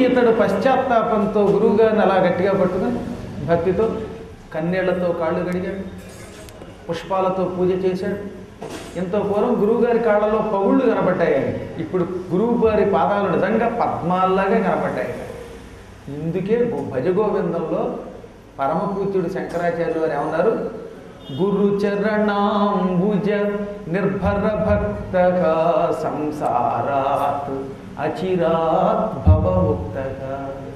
ఇతడు పశ్చాత్తాపంతో గురువుగారిని అలా గట్టిగా పట్టుకుని భక్తితో కన్నీళ్లతో కాళ్ళు గడిగాడు పుష్పాలతో పూజ చేశాడు ఎంతో పూర్వం గురువుగారి కాళ్ళలో పగుళ్ళు కనపడ్డాయి ఆయనకి. ఇప్పుడు గురువు గారి పాదాలు నిజంగా పద్మాల్లాగా కనపడ్డాయి ఇందుకే గో- భజగోవిందంలో పరమపూజ్యుడు శంకరాచార్యులు వారు ఏమన్నారు గురు చరణాంబుజ నిర్భర భక్త సంసారాత్ అచిరాత్ భవముక్తగా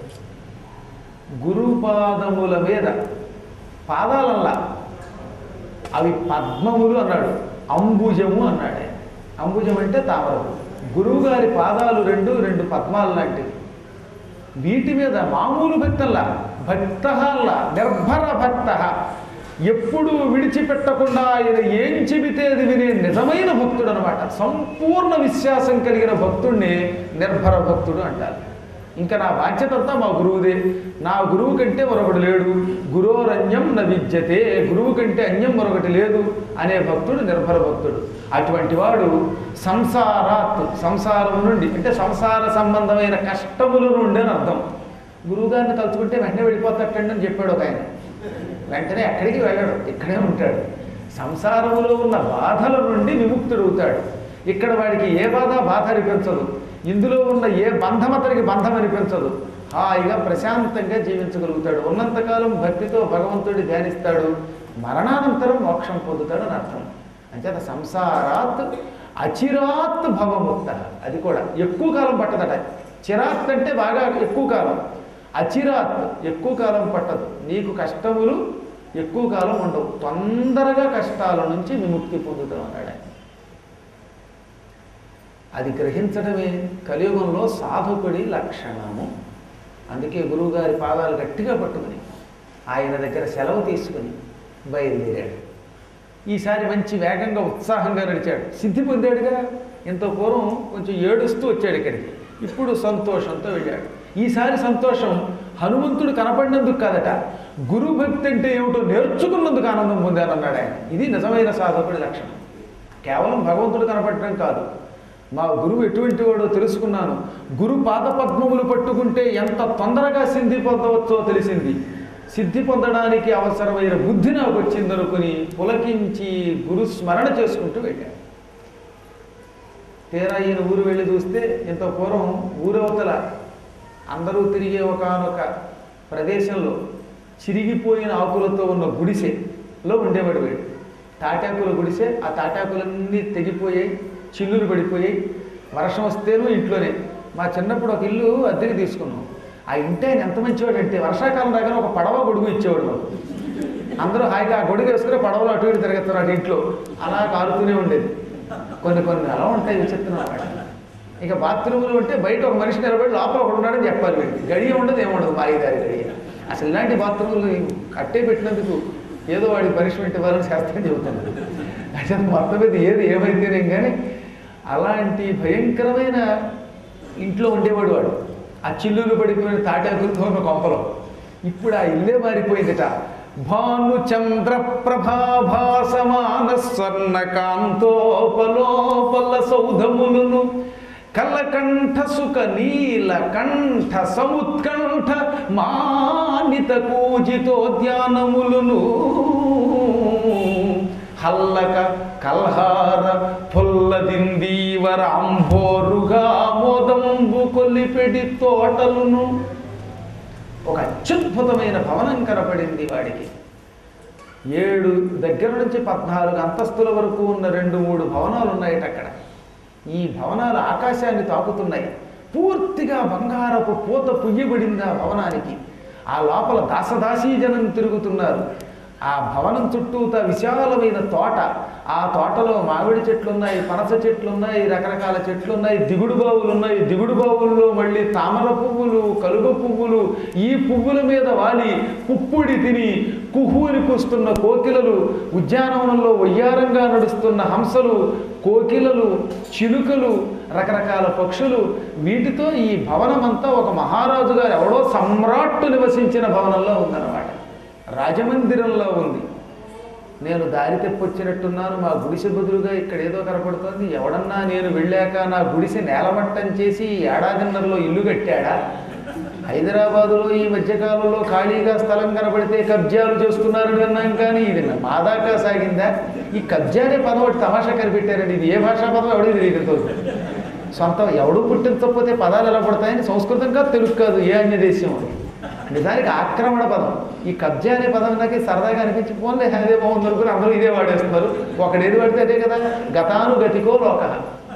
గురుపాదముల మీద పాదాలల్లా అవి పద్మములు అన్నాడు అంబుజము అన్నాడు ఆయన. అంబుజం అంటే తామరము గురువుగారి పాదాలు రెండు రెండు పద్మాలు లాంటివి వీటి మీద మామూలు భక్తల్లా భక్తల్లా నిర్భర భక్త ఎప్పుడూ విడిచిపెట్టకుండా ఆయన ఏం చెబితే అది వినే నిజమైన భక్తుడు అనమాట సంపూర్ణ విశ్వాసం కలిగిన భక్తుడిని నిర్భర భక్తుడు అంటారు ఇంకా నా బాధ్యత అంతా మా గురువుదే నా గురువు కంటే మరొకటి లేడు గురోరన్యం న విద్యతే గురువు కంటే అన్యం మరొకటి లేదు అనే భక్తుడు నిర్భర భక్తుడు అటువంటి వాడు సంసారాత్ సంసారం నుండి అంటే సంసార సంబంధమైన కష్టముల నుండి అని అర్థం గురువుగారిని తలుచుకుంటే వెంటనే వెళ్ళిపోతాటండి అని చెప్పాడు ఒక ఆయన వెంటనే ఎక్కడికి వెళ్ళడు ఇక్కడే ఉంటాడు సంసారంలో ఉన్న బాధల నుండి విముక్తుడవుతాడు ఇక్కడ వాడికి ఏ బాధ బాధ అనిపించదు ఇందులో ఉన్న ఏ బంధం అతనికి బంధం అనిపించదు హాయిగా ప్రశాంతంగా జీవించగలుగుతాడు ఉన్నంతకాలం భక్తితో భగవంతుడి ధ్యానిస్తాడు మరణానంతరం మోక్షం పొందుతాడు అని అర్థం అంచేత సంసారాత్ అచిరాత్ భవముక్త అది కూడా ఎక్కువ కాలం పట్టదట చిరాత్ అంటే బాగా ఎక్కువ కాలం అచిరాత్ ఎక్కువ కాలం పట్టదు నీకు కష్టములు ఎక్కువ కాలం ఉండవు తొందరగా కష్టాల నుంచి విముక్తి పొందుతాం అన్నాడు ఆయన. అది గ్రహించడమే కలియుగంలో సాధకుడి లక్షణము అందుకే గురువుగారి పాదాలు గట్టిగా పట్టుకుని ఆయన దగ్గర సెలవు తీసుకుని బయలుదేరాడు ఈసారి మంచి వేగంగా ఉత్సాహంగా నడిచాడు సిద్ధి పొందాడుగా ఇంత పూర్వం కొంచెం ఏడుస్తూ వచ్చాడు ఇక్కడికి ఇప్పుడు సంతోషంతో వెళ్ళాడు ఈసారి సంతోషం హనుమంతుడు కనపడినందుకు కాదట గురు భక్తి అంటే ఏమిటో నేర్చుకున్నందుకు ఆనందం పొందానన్నాడు ఆయన ఇది నిజమైన సాధకుడి లక్షణం కేవలం భగవంతుడు కనపడటం కాదు మా గురువు ఎటువంటి వాడో తెలుసుకున్నాను గురు పాద పద్మములు పట్టుకుంటే ఎంత తొందరగా సిద్ధి పొందవచ్చో తెలిసింది సిద్ధి పొందడానికి అవసరమైన బుద్ధి నాకు వచ్చిందనుకుని పులకించి గురు స్మరణ చేసుకుంటూ వెళ్ళాడు తీరా ఈయన ఊరు వెళ్ళి చూస్తే ఇంత పూర్వం ఊరవతల అందరూ తిరిగే ఒకనొక ప్రదేశంలో చిరిగిపోయిన ఆకులతో ఉన్న గుడిసెలో ఉండేవాడు వీడు తాటాకుల గుడిసె ఆ తాటాకులన్నీ తెగిపోయాయి చిల్లులు పడిపోయాయి వర్షం వస్తేనూ ఇంట్లోనే మా చిన్నప్పుడు ఒక ఇల్లు అద్దెకి తీసుకున్నాం ఆ ఇంటి ఆయన ఎంత మంచివాడు అంటే వర్షాకాలం దగ్గర ఒక పడవ గొడుగు ఇచ్చేవాడు మాకు అందరూ హాయిగా ఆ గొడుగు వేసుకుని పడవలో అటు ఇటు తిరుగుతారు అటు ఇంట్లో అలా కారుతూనే ఉండేది కొన్ని కొన్ని అలా ఉంటాయి విచిత్రం అన్నమాట ఇక బాత్రూములు ఉంటే బయట ఒక మనిషి నిలబడి లోపల ఒకడు ఉన్నాడని చెప్పాలి వీడికి గడియ ఉండదు ఏముండదు మాయిదారి గడియ అసలు ఇలాంటి బాత్రూములు కట్టే పెట్టినందుకు ఏదో వాడికి పనిష్మెంట్ ఇవ్వాలని శాస్త్రం చెబుతుంది అంటే మొత్తం మీద ఏది ఏమైతేనేం కానీ అలాంటి భయంకరమైన ఇంట్లో ఉండేవాడు వాడు ఆ చిల్లులు పడిపోయిన తాటాకులతో ఉన్న కొంపలో ఇప్పుడు ఆ ఇల్లే మారిపోయిందిట భాను చంద్ర ప్రభాభాసమాన స్వర్ణ కాంతోపలోపల సౌధములను కల్లకంఠ సుఖ నీల కంఠ సముత్కంఠ మానిత కూజితోద్యానములను హల్లక కల్హార పొల్లదిందీవర అంభోరుగా మోదంబు కొల్లిపెడి తోటలును ఒక అత్యద్భుతమైన భవనం కనపడింది వాడికి ఏడు దగ్గర నుంచి పద్నాలుగు అంతస్తుల వరకు ఉన్న రెండు మూడు భవనాలు ఉన్నాయట అక్కడ ఈ భవనాలు ఆకాశాన్ని తాకుతున్నాయి పూర్తిగా బంగారపు పూత పుయ్యబడింది ఆ భవనానికి ఆ లోపల దాసదాసీ జనం తిరుగుతున్నారు ఆ భవనం చుట్టూత విశాలమైన తోట ఆ తోటలో మామిడి చెట్లు ఉన్నాయి పనస చెట్లు ఉన్నాయి రకరకాల చెట్లు ఉన్నాయి దిగుడు బావులు ఉన్నాయి దిగుడు బావుల్లో మళ్ళీ తామర పువ్వులు కలుగ పువ్వులు ఈ పువ్వుల మీద వాలి పుప్పుడి తిని కుహూని కూస్తున్న కోకిలలు ఉద్యానవనంలో వయ్యారంగా నడుస్తున్న హంసలు కోకిలలు చిలుకలు రకరకాల పక్షులు వీటితో ఈ భవనమంతా ఒక మహారాజు గారు ఎవడో సమ్రాట్టు నివసించిన భవనంలో ఉందన్నమాట రాజమందిరంలో ఉంది నేను దారి తెప్పొచ్చినట్టున్నాను మా గుడిసె బదులుగా ఇక్కడ ఏదో కనపడుతోంది ఎవడన్నా నేను వెళ్ళాక నా గుడిసె నేలమట్టం చేసి ఏడాదిన్నరలో ఇల్లు కట్టాడా హైదరాబాదులో ఈ మధ్యకాలంలో ఖాళీగా స్థలం కనబడితే కబ్జాలు చేస్తున్నారని విన్నాం కానీ ఇది మా దాకా సాగిందా ఈ కబ్జానే పదం ఒకటి తమాషా కనిపెట్టారండి ఇది ఏ భాషా పదం ఎవడో తెలియదు సొంతం ఎవడు పుట్టించకపోతే పదాలు ఎలా పడతాయని సంస్కృతం కాదు తెలుగు కాదు ఏ అన్య దేశం అని నిజానికి ఆక్రమణ పదం ఈ కబ్జా అనే పదం నాకు సరదాగా అనిపించి పోన్లే అదే బాగుంది అనుకుని అందరూ ఇదే వాడేస్తున్నారు ఒకడు ఏది పడితే అదే కదా గతానుగతికో లోక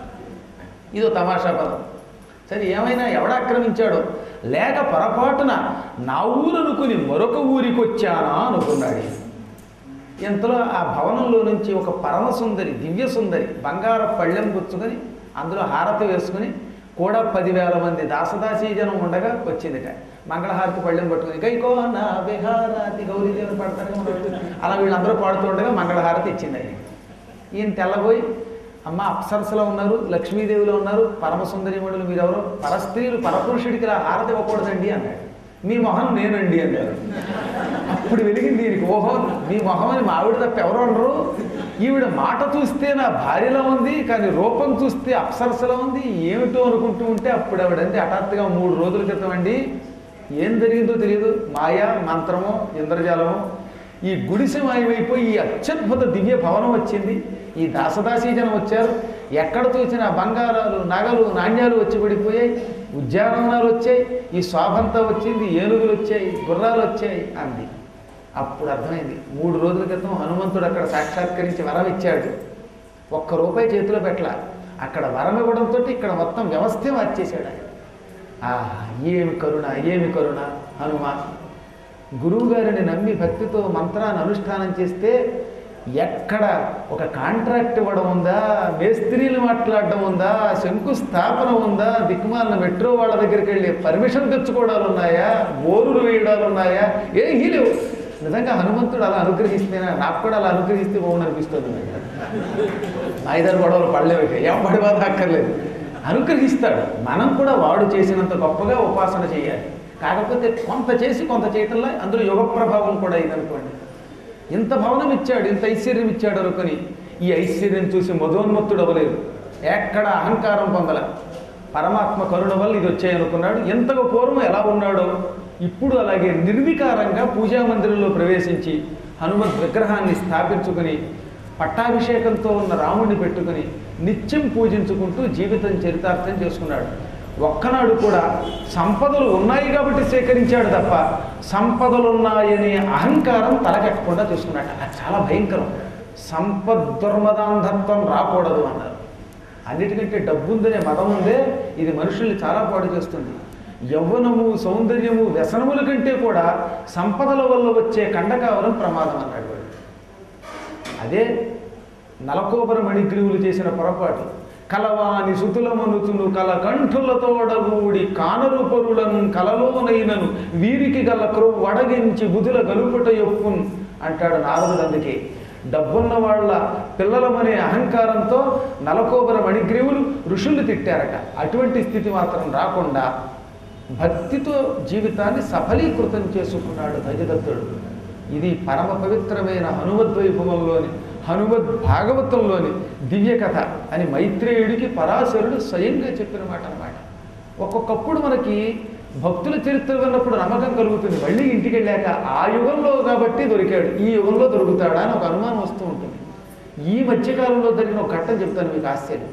ఇదో తమాషా పదం సరే ఏమైనా ఎవడ ఆక్రమించాడో లేక పొరపాటున నా ఊరు అనుకుని మరొక ఊరికి వచ్చానా అనుకున్నాడు ఈయన. ఇంతలో ఆ భవనంలో నుంచి ఒక పరమ సుందరి దివ్య సుందరి బంగార పళ్ళెం పుచ్చుకొని అందులో హారతి వేసుకుని కూడా పదివేల మంది దాసదాసీ జనం ఉండగా వచ్చిందిట మంగళహారతి పళ్ళెం పట్టుకుని గైకో నా విహారాతి గౌరీదేవి పడతారు కదా మన వాళ్ళు. అలా వీళ్ళందరూ పాడుతూ ఉండగా మంగళహారతి ఇచ్చింది ఆయన ఈయన తెల్లబోయి అమ్మ అప్సరసలో ఉన్నారు లక్ష్మీదేవిలో ఉన్నారు పరమసుందరిమణులు మీరెవరో పరస్త్రీలు పరపురుషుడికి ఇలా హారతి ఇవ్వకూడదండి అన్నాడు మీ మొహం నేనండి అన్నారు అప్పుడు వెలిగింది దీనికి ఓహో మీ మొహం అని మా ఆవిడ తప్ప ఎవరు అనరు ఈవిడ మాట చూస్తే నా భార్యలో ఉంది కానీ రూపం చూస్తే అప్సరసలో ఉంది ఏమిటో అనుకుంటూ ఉంటే అప్పుడు ఆవిడంటే హఠాత్తుగా మూడు రోజుల క్రితం అండి ఏం జరిగిందో తెలియదు మాయా మంత్రమో ఇంద్రజాలమో ఈ గుడిసె మాయమైపోయి ఈ అత్యద్భుత దివ్య భవనం వచ్చింది ఈ దాసదాసీ జనం వచ్చారు ఎక్కడ చూసిన బంగారాలు నగలు నాణ్యాలు వచ్చి పడిపోయాయి ఉద్యానవనాలు వచ్చాయి ఈ శోభంతా వచ్చింది ఏనుగులు వచ్చాయి గుర్రాలు వచ్చాయి అంది అప్పుడు అర్థమైంది మూడు రోజుల క్రితం హనుమంతుడు అక్కడ సాక్షాత్కరించి వరం ఇచ్చాడు ఒక్క రూపాయి చేతిలో పెట్టల అక్కడ వరం ఇవ్వడంతో ఇక్కడ మొత్తం వ్యవస్థే మార్చేశాడు ఆయన ఆ ఏమి కరుణ ఏమి కరుణ హనుమ గురువుగారిని నమ్మి భక్తితో మంత్రాన్ని అనుష్ఠానం చేస్తే ఎక్కడ ఒక కాంట్రాక్ట్ ఇవ్వడం ఉందా మేస్త్రీలు మాట్లాడడం ఉందా శంకుస్థాపన ఉందా దిక్కుమాలిన మెట్రో వాళ్ళ దగ్గరికి వెళ్ళి పర్మిషన్ తెచ్చుకోవడాలు ఉన్నాయా బోరులు వేయడాలు ఉన్నాయా ఏమీ లేవు నిజంగా హనుమంతుడు అలా అనుగ్రహిస్తేనే నాకు కూడా అలా అనుగ్రహిస్తే బాగుంది అనిపిస్తుంది ఐదారు గొడవలు పడలేవు ఇక ఏం పడి బాధ అక్కర్లేదు అనుగ్రహిస్తాడు మనం కూడా వాడు చేసినంత గొప్పగా ఉపాసన చేయాలి కాకపోతే కొంత చేసి కొంత చేయటంలో అందులో యుగ ప్రభావం కూడా ఇదనుకోండి ఇంత భవనం ఇచ్చాడు ఇంత ఐశ్వర్యం ఇచ్చాడు అనుకొని ఈ ఐశ్వర్యం చూసి మధోన్మత్తుడు అవ్వలేదు ఎక్కడ అహంకారం పొందల పరమాత్మ కరుణ వల్ల ఇది వచ్చాయనుకున్నాడు ఎంతగా పూర్వం ఎలా ఉన్నాడో ఇప్పుడు అలాగే నిర్వికారంగా పూజా మందిరంలో ప్రవేశించి హనుమద్ విగ్రహాన్ని స్థాపించుకుని పట్టాభిషేకంతో ఉన్న రాముడిని పెట్టుకుని నిత్యం పూజించుకుంటూ జీవితం చరితార్థం చేసుకున్నాడు ఒక్కనాడు కూడా సంపదలు ఉన్నాయి కాబట్టి సేకరించాడు తప్ప సంపదలు ఉన్నాయనే అహంకారం తలకెక్కకుండా చూసుకున్నాడు అది చాలా భయంకరం సంపద్దుర్మదాంధత్వం రాకూడదు అన్నారు అన్నిటికంటే డబ్బుందనే మదం ఉందే ఇది మనుషుల్ని చాలా పాడు చేస్తుంది యవ్వనము సౌందర్యము వ్యసనముల కంటే కూడా సంపదల వల్ల వచ్చే కండకావరం ప్రమాదం అన్నాడు వాడు అదే నలకోబర మణిగ్రీవులు చేసిన పొరపాటు కలవాని సుతులమనుతును కల కంఠులతోడగూడి కానరుపరులను కలలోనైనను వీరికి గల క్రొ వడగించి బుధుల గలుపుట యొప్పున్ అంటాడు నారదుడు అందుకే డబ్బున్న వాళ్ళ పిల్లలమనే అహంకారంతో నలకోబర మణిగ్రీవులు ఋషులు తిట్టారట అటువంటి స్థితి మాత్రం రాకుండా భక్తితో జీవితాన్ని సఫలీకృతం చేసుకున్నాడు భజదత్తుడు ఇది పరమ పవిత్రమైన హనుమద్వైభవంలోని హనుమద్ భాగవతంలోని దివ్య కథ అని మైత్రేయుడికి పరాశరుడు స్వయంగా చెప్పిన మాట అనమాట ఒక్కొక్కప్పుడు మనకి భక్తుల చరిత్ర విన్నప్పుడు నమ్మకం కలుగుతుంది మళ్ళీ ఇంటికి వెళ్ళాక ఆ యుగంలో కాబట్టి దొరికాడు ఈ యుగంలో దొరుకుతాడా అని ఒక అనుమానం వస్తూ ఉంటుంది ఈ మధ్యకాలంలో జరిగిన ఒక ఘట్టం చెప్తాను మీకు ఆశ్చర్యం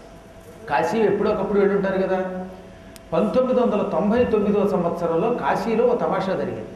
కాశీ ఎప్పుడొకప్పుడు వెళ్ళుంటారు కదా పంతొమ్మిది వందల తొంభై తొమ్మిదవ సంవత్సరంలో కాశీలో ఒక తమాషా జరిగింది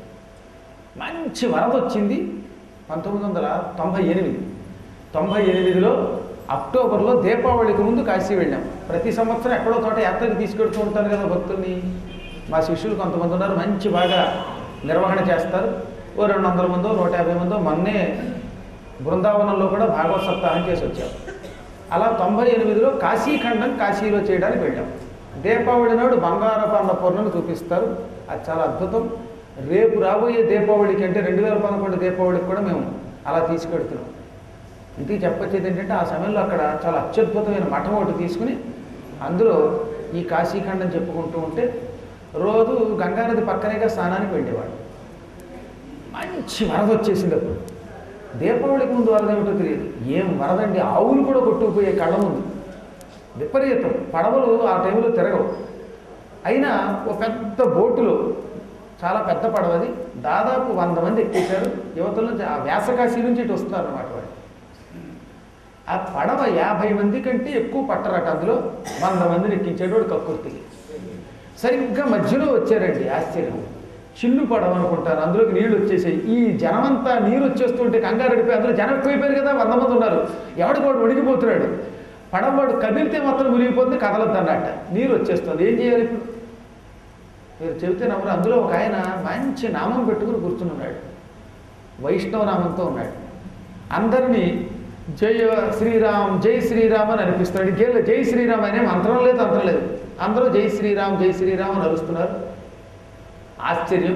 మంచి వరద వచ్చింది పంతొమ్మిది వందల తొంభై ఎనిమిది తొంభై ఎనిమిదిలో అక్టోబర్లో దీపావళికి ముందు కాశీ వెళ్ళాం ప్రతి సంవత్సరం ఎక్కడో చోట యాత్రకు తీసుకెడుతూ ఉంటాను కదా భక్తుల్ని మా శిష్యులు కొంతమంది ఉన్నారు మంచి బాగా నిర్వహణ చేస్తారు ఓ రెండు వందల మందో నూట యాభై మందో మొన్నే బృందావనంలో కూడా భాగవత సప్తాహం చేసి వచ్చాం అలా తొంభై ఎనిమిదిలో కాశీఖండం కాశీలో చేయడానికి వెళ్ళాం దీపావళి నాడు బంగారపు అన్నపూర్ణను చూపిస్తారు అది చాలా అద్భుతం రేపు రాబోయే దీపావళికి అంటే రెండు వేల పదకొండు దీపావళికి కూడా మేము అలా తీసుకెడుతున్నాం ఇంటికి చెప్పొచ్చేది ఏంటంటే ఆ సమయంలో అక్కడ చాలా అత్యద్భుతమైన మఠం ఒకటి తీసుకుని అందులో ఈ కాశీఖండం చెప్పుకుంటూ ఉంటే రోజు గంగానది పక్కనేగా స్నానానికి వెళ్ళేవాడు మంచి వరద వచ్చేసింది అప్పుడు దీపావళికి ముందు వరద ఏమిటో తెలియదు ఏం వరదండి ఆవులు కూడా కొట్టుకుపోయే కళ్ళ ముందు విపరీతం పడవలు ఆ టైంలో తిరగవు అయినా ఒక పెద్ద బోటులో చాలా పెద్ద పడవది దాదాపు వంద మంది ఎక్కేశారు యువతల నుంచి ఆ వ్యాసకాశి నుంచి ఇటు వస్తున్నారు అన్నమాట వాడు ఆ పడవ యాభై మంది కంటే ఎక్కువ పట్టరట అందులో వంద మందిని ఎక్కించాడు కక్కుర్తికి సరిగ్గా మధ్యలో వచ్చారండి ఆశ్చర్యం చిన్ను పడవ అనుకుంటారు అందులోకి నీళ్లు వచ్చేసాయి ఈ జనమంతా నీరు వచ్చేస్తుంటే కంగారు అడిపోయి అందులో జనం ఎక్కువైపోయారు కదా వంద మంది ఉన్నారు ఎవడికి వాడు ఉడికిపోతున్నాడు పడవ వాడు కదిలితే మాత్రం మునిగిపోతుంది కదలద్దన్నట్ట నీరు వచ్చేస్తుంది ఏం చేయాలి ఇప్పుడు మీరు చెబితే నమ్మరు అందులో ఒక ఆయన మంచి నామం పెట్టుకుని కూర్చుని వైష్ణవ నామంతో ఉన్నాడు అందరినీ జయ శ్రీరామ్ జై శ్రీరామ్ అని అనిపిస్తున్నాడు ఇంకేం జై శ్రీరామ్ అనే మంత్రం లేదు తంత్రం లేదు అందరూ జై శ్రీరామ్ జై శ్రీరామ్ అని అరుస్తున్నారు ఆశ్చర్యం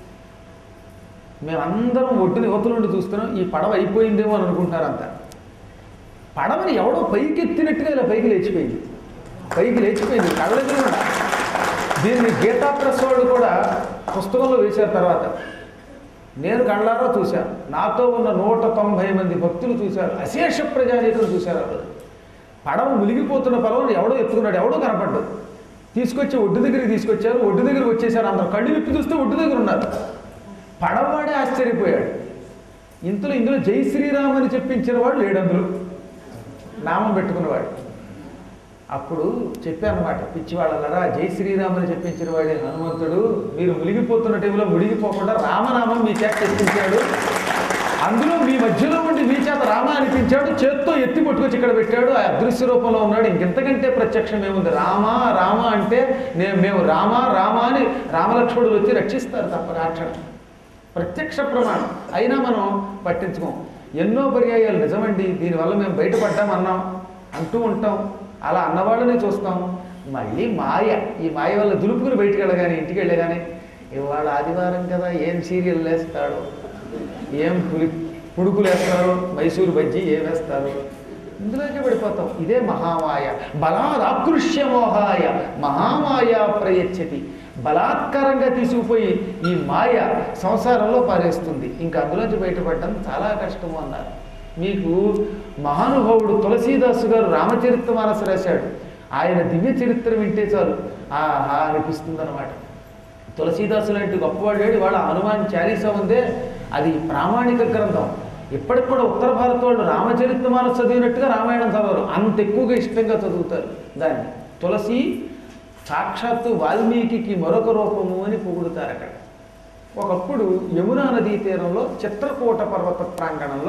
మేమందరం ఒడ్డున యువతల నుండి చూస్తున్నాం ఈ పడవ అయిపోయిందేమో అని అనుకుంటున్నారు అంతా పడవని ఎవడో పైకి ఎత్తినట్టుగా ఇలా పైకి లేచిపోయింది పైకి లేచిపోయింది కళ్ళెదురుగుండా దీన్ని గీతా ప్రెస్ వాళ్ళు కూడా పుస్తకంలో వేశారు తర్వాత నేను కళ్ళారా చూశాను నాతో ఉన్న నూట తొంభై మంది భక్తులు చూశారు అశేష ప్రజానీకులు చూశారు ఆ రోజు పడవ మునిగిపోతున్న పొలం ఎవడో ఎత్తుకున్నాడు ఎవడో కనపడ్డు తీసుకొచ్చి ఒడ్డు దగ్గరికి తీసుకొచ్చారు ఒడ్డు దగ్గరికి వచ్చేసారు అందరూ కళ్ళు విప్పి చూస్తే ఒడ్డు దగ్గర ఉన్నారు పడవవాడే ఆశ్చర్యపోయాడు ఇంతలో ఇందులో జై శ్రీరామ్ అని చెప్పించిన వాడు లేడు అందులో నామం పెట్టుకున్నవాడు అప్పుడు చెప్పానమాట పిచ్చివాళ్ళరా జై శ్రీరామ్ అని చెప్పించిన వాడే హనుమంతుడు మీరు మునిగిపోతున్న టైంలో మునిగిపోకుండా రామనామం మీ చేత తెప్పించాడు అందులో మీ మధ్యలో ఉండి మీ చేత రామ అనిపించాడు చేత్తో ఎత్తి పట్టుకొచ్చి ఇక్కడ పెట్టాడు ఆ అదృశ్య రూపంలో ఉన్నాడు ఇంకెంతకంటే ప్రత్యక్షం ఏముంది రామ రామ అంటే నేను మేము రామ రామ అని రామలక్ష్మణులు వచ్చి రక్షిస్తారు తప్ప రాక్షణం ప్రత్యక్ష ప్రమాణం అయినా మనం పట్టించుకోం ఎన్నో పర్యాయాలు నిజమండి దీనివల్ల మేము బయటపడ్డాం అన్నాం అంటూ ఉంటాం అలా అన్నవాళ్ళని చూస్తాం మళ్ళీ మాయ ఈ మాయ వల్ల దులుపుకుని బయటికి వెళ్ళగానే ఇంటికి వెళ్ళగానే ఇవాళ ఆదివారం కదా ఏం సీరియల్ వేస్తాడో ఏం పులి పుడుకులు వేస్తారు మైసూరు బజ్జీ ఏం వేస్తారు ఇందులోకే పడిపోతాం ఇదే మహామాయ బలాదాకృష్య మోహాయ మహామాయ ప్రయచ్చతి బలాత్కారంగా తీసుకుపోయి ఈ మాయ సంసారంలో పారేస్తుంది ఇంకా అందులోంచి బయటపడడం చాలా కష్టము అన్నారు మీకు మహానుభావుడు తులసీదాసు గారు రామచరిత్ర మానస రాశాడు ఆయన దివ్య చరిత్ర వింటే చాలు ఆహా అనిపిస్తుంది అనమాట తులసీదాసు లాంటి గొప్పవాడు లేడు వాళ్ళ హనుమాన్ చాలీసా ఉందే అది ప్రామాణిక గ్రంథం ఇప్పటికి కూడా ఉత్తర భారత వాళ్ళు రామచరిత్ర మానస చదివినట్టుగా రామాయణం చదవరు అంత ఎక్కువగా ఇష్టంగా చదువుతారు దాన్ని తులసి సాక్షాత్తు వాల్మీకి మరొక రూపము అని పొగుడుతారు అక్కడ ఒకప్పుడు యమునా నదీ తీరంలో చిత్రకూట పర్వత ప్రాంగణంలో